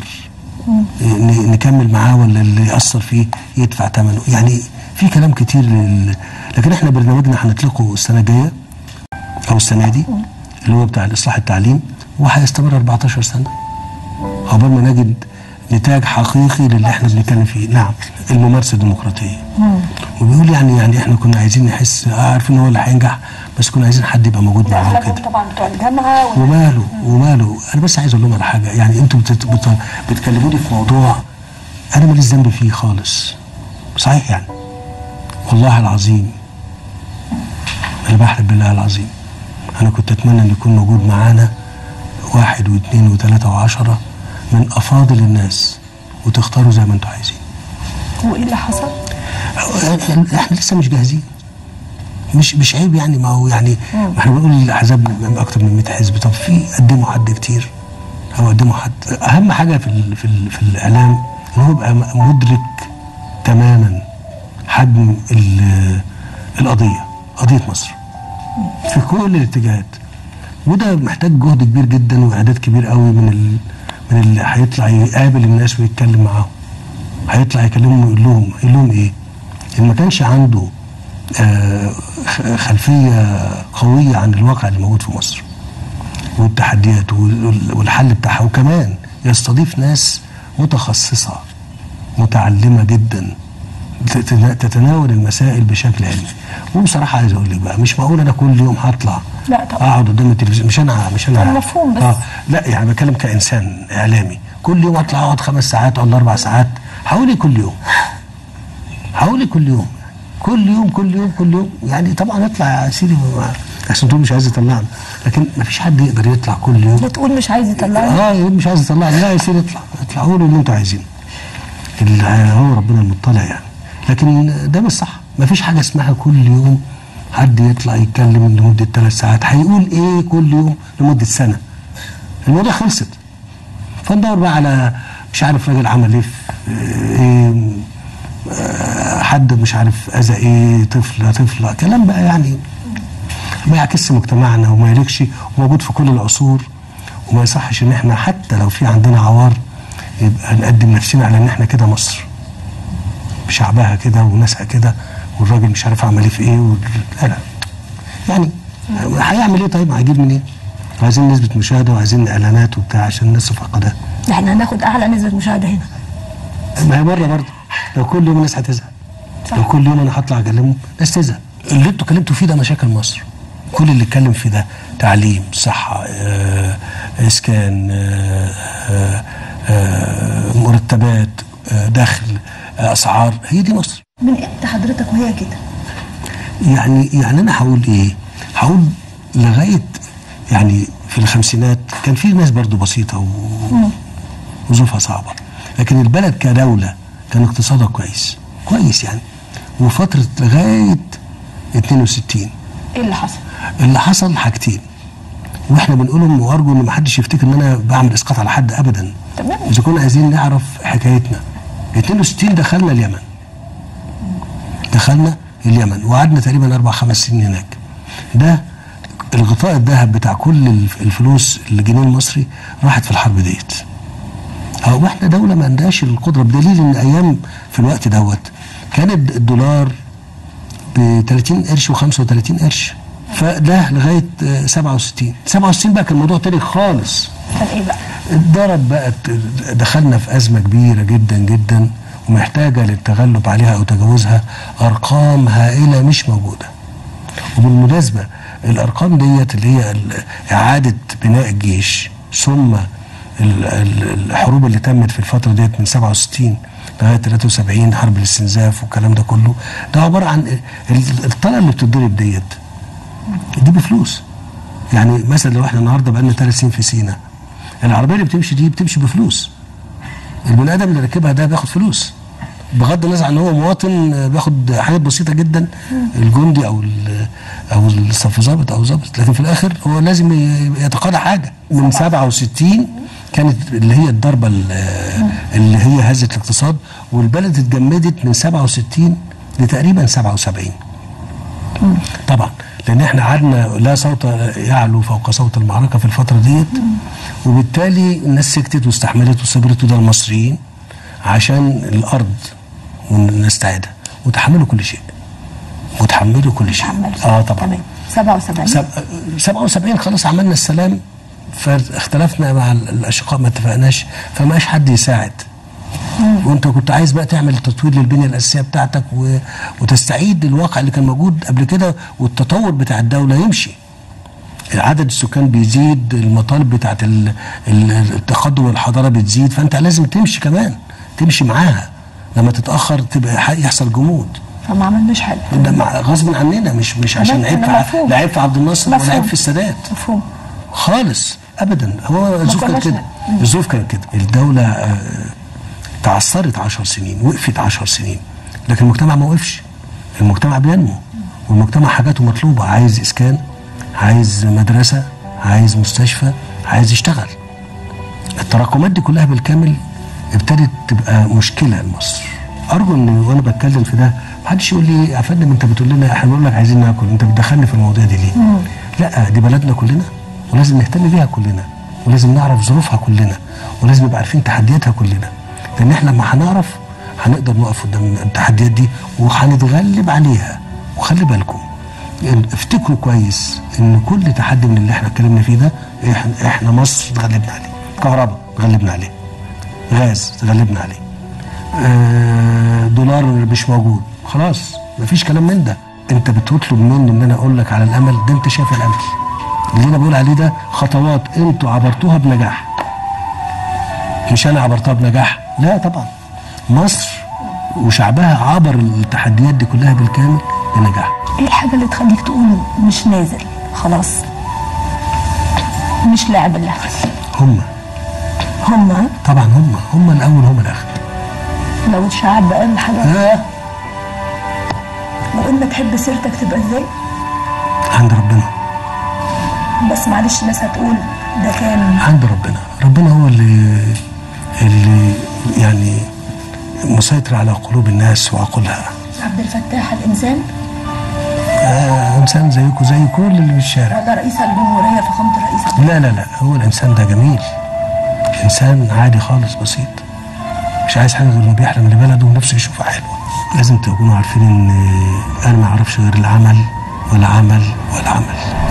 ن- نكمل معاه ولا اللي يأثر فيه يدفع ثمنه يعني في كلام كتير لل... لكن احنا برنامجنا هنطلقه السنه الجايه او السنه دي اللي هو بتاع الاصلاح التعليم وهيستمر 14 سنه عقبال ما نجد نتاج حقيقي للي احنا بنتكلم فيه نعم الممارسه الديمقراطيه وبيقول يعني يعني احنا كنا عايزين نحس آه، عارفين هو اللي هينجح بس كنا عايزين حد يبقى موجود معانا كده طبعا بتوع الجامعه و... وماله وماله انا بس عايز اقول لهم على حاجه يعني انتوا بتت... بت... بتكلموني في موضوع انا ماليش ذنب فيه خالص صحيح يعني والله العظيم انا بحلف بالله العظيم انا كنت اتمنى ان يكون موجود معانا واحد واثنين وثلاثه وعشره من افاضل الناس وتختاروا زي ما انتوا عايزين وايه اللي حصل؟ احنا إحنا لسه مش جاهزين مش مش عيب يعني ما هو يعني ما احنا بنقول الاحزاب اكتر من 100 حزب طب في قدموا حد كتير او قدموا حد اهم حاجه في ال في, ال في الاعلام ان هو يبقى مدرك تماما حجم ال- القضيه قضيه مصر في كل الاتجاهات وده محتاج جهد كبير جدا واعداد كبير قوي من ال من اللي هيطلع يقابل الناس ويتكلم معاهم هيطلع يكلمهم ويقول لهم يقول لهم ايه؟ ان ما كانش عنده آه، خ- خلفيه قويه عن الواقع اللي موجود في مصر والتحديات وال- والحل بتاعها وكمان يستضيف ناس متخصصه متعلمه جدا تتنا- تتناول المسائل بشكل علمي وبصراحه عايز اقول لك بقى مش معقول انا كل يوم هطلع لا طبعا اقعد قدام التلفزيون مش انا مش انا مفهوم بس. اه لا يعني بتكلم كانسان اعلامي كل يوم اطلع اقعد خمس ساعات ولا اربع ساعات حوالي كل يوم حوالي كل يوم كل يوم كل يوم كل يوم يعني طبعا اطلع يا سيدي عشان تقول مش عايز يطلعني لكن ما فيش حد يقدر يطلع كل يوم لا تقول مش عايز يطلعني اه يقول مش عايز يطلعني لا يا سيدي اطلع اطلع قولوا اللي انتوا عايزينه ال- هو ربنا المطلع يعني لكن ده مش صح ما فيش حاجه اسمها كل يوم حد يطلع يتكلم لمده ثلاث ساعات هيقول ايه كل يوم لمده سنه الموضوع خلصت فندور بقى على مش عارف راجل عمل ايه في ايه آه، حد مش عارف اذى ايه طفله طفله كلام بقى يعني ما يعكسش مجتمعنا وما يليقش وموجود في كل العصور وما يصحش ان احنا حتى لو في عندنا عوار يبقى نقدم نفسنا على ان احنا كده مصر بشعبها كده وناسها كده والراجل مش عارف عمل ايه في ايه وال- لا لا يعني هيعمل ايه طيب هيجيب منين؟ عايزين نسبة مشاهدة وعايزين اعلانات وبتاع عشان الناس تفقدها ده احنا هناخد اعلى نسبه مشاهده هنا ما هي بره برضه لو كل يوم الناس هتزهق لو كل يوم انا هطلع اكلمهم الناس تزهق اللي انتوا اتكلمتوا فيه ده مشاكل مصر كل اللي اتكلم فيه ده تعليم صحة آه، اسكان آه، آه، آه، مرتبات آه، دخل آه، اسعار هي دي مصر من امتى حضرتك وهي كده؟ يعني يعني انا هقول ايه؟ هقول لغايه يعني في الخمسينات كان في ناس برضو بسيطه و... وظروفها صعبه لكن البلد كدوله كان اقتصادها كويس كويس يعني وفتره لغايه 62 ايه اللي حصل؟ اللي حصل حاجتين واحنا بنقولهم وارجو ان ما حدش يفتكر ان انا بعمل اسقاط على حد ابدا تمام اذا كنا عايزين نعرف حكايتنا 62 دخلنا اليمن دخلنا اليمن وقعدنا تقريبا اربع خمس سنين هناك ده الغطاء الذهب بتاع كل الف- الفلوس الجنيه المصري راحت في الحرب ديت هو احنا دوله ما عندهاش القدره بدليل ان ايام في الوقت دوت كان الد- الدولار ب 30 قرش و35 قرش فده لغايه آه، 67 67 بقى كان الموضوع تاني خالص كان ايه بقى؟ اتضرب بقى دخلنا في ازمه كبيره جدا جدا ومحتاجه للتغلب عليها او تجاوزها ارقام هائله مش موجوده وبالمناسبه الارقام ديت اللي هي ال- اعاده بناء الجيش ثم ال- ال- الحروب اللي تمت في الفتره ديت من 67 لغايه 73 حرب الاستنزاف والكلام ده كله ده عباره عن ال- الطلقه اللي بتتضرب ديت دي بفلوس يعني مثلا لو احنا النهارده بقالنا ثلاث سنين في سينا العربيه اللي بتمشي دي بتمشي بفلوس البني ادم اللي راكبها ده بياخد فلوس بغض النظر عن هو مواطن آه، بياخد حاجات بسيطه جدا الجندي او ال- او الصف ضابط او ضابط لكن في الاخر هو لازم ي- يتقاضى حاجه من 67 كانت اللي هي الضربه ال- اللي هي هزت الاقتصاد والبلد اتجمدت من 67 لتقريبا 77 طبعا لان احنا قعدنا لا صوت يعلو فوق صوت المعركه في الفتره ديت وبالتالي الناس سكتت واستحملت وصبرت وده المصريين عشان الارض ونستعيدها وتحملوا كل شيء وتحملوا كل شيء اه طبعا 77 سب- 77 خلاص عملنا السلام فاختلفنا مع ال- الاشقاء ما اتفقناش فماش حد يساعد وانت كنت عايز بقى تعمل تطوير للبنيه الاساسيه بتاعتك و... وتستعيد الواقع اللي كان موجود قبل كده والتطور بتاع الدوله يمشي عدد السكان بيزيد المطالب بتاعت ال... ال- التقدم والحضاره بتزيد فانت لازم تمشي كمان تمشي معاها لما تتاخر تبقى ح- يحصل جمود فما عملناش حاجه ده مع- غصب عننا مش مش عشان تمام، عيب أنا في مفهوم. لا عيب في عبد الناصر ولا مفهوم. عيب في السادات مفهوم خالص ابدا هو الظروف كانت كناش كده ن- الظروف كانت كده الدوله آه، تعثرت عشر سنين وقفت عشر سنين لكن المجتمع ما وقفش المجتمع بينمو والمجتمع حاجاته مطلوبه عايز اسكان عايز مدرسه عايز مستشفى عايز يشتغل التراكمات دي كلها بالكامل ابتدت تبقى مشكله لمصر ارجو ان وانا بتكلم في ده محدش يقول لي يا فندم انت بتقول لنا احنا بنقول لك عايزين ناكل انت بتدخلني في المواضيع دي ليه؟ لا دي بلدنا كلنا ولازم نهتم بيها كلنا ولازم نعرف ظروفها كلنا ولازم نبقى عارفين تحدياتها كلنا لان احنا لما هنعرف هنقدر نقف قدام التحديات دي وهنتغلب عليها وخلي بالكم إن- افتكروا كويس ان كل تحدي من اللي احنا اتكلمنا فيه ده احنا, احنا مصر اتغلبنا عليه كهرباء اتغلبنا عليه غاز اتغلبنا عليه آه، دولار مش موجود خلاص مفيش كلام من ده انت بتطلب مني ان انا اقول لك على الامل ده انت شايف الامل اللي انا بقول عليه ده خطوات انتوا عبرتوها بنجاح مش انا عبرتها بنجاح لا طبعا مصر وشعبها عبر التحديات دي كلها بالكامل بنجاح ايه الحاجه اللي تخليك تقول مش نازل خلاص مش لاعب اللعبه هم هم طبعا هم هم الاول هم الاخر لو الشعب قال حاجه آه. لو قلنا تحب سيرتك تبقى ازاي عند ربنا بس معلش الناس هتقول ده كان عند ربنا ربنا هو اللي اللي يعني مسيطر على قلوب الناس وعقولها عبد الفتاح الانسان آه انسان زيكم زي كل اللي في الشارع ولا رئيس الجمهوريه فخامه الرئيس لا لا لا هو الانسان ده جميل انسان عادي خالص بسيط مش عايز حاجه غير انه بيحلم لبلده ونفسه يشوفها حلوه لازم تكونوا عارفين ان انا ما اعرفش غير العمل والعمل والعمل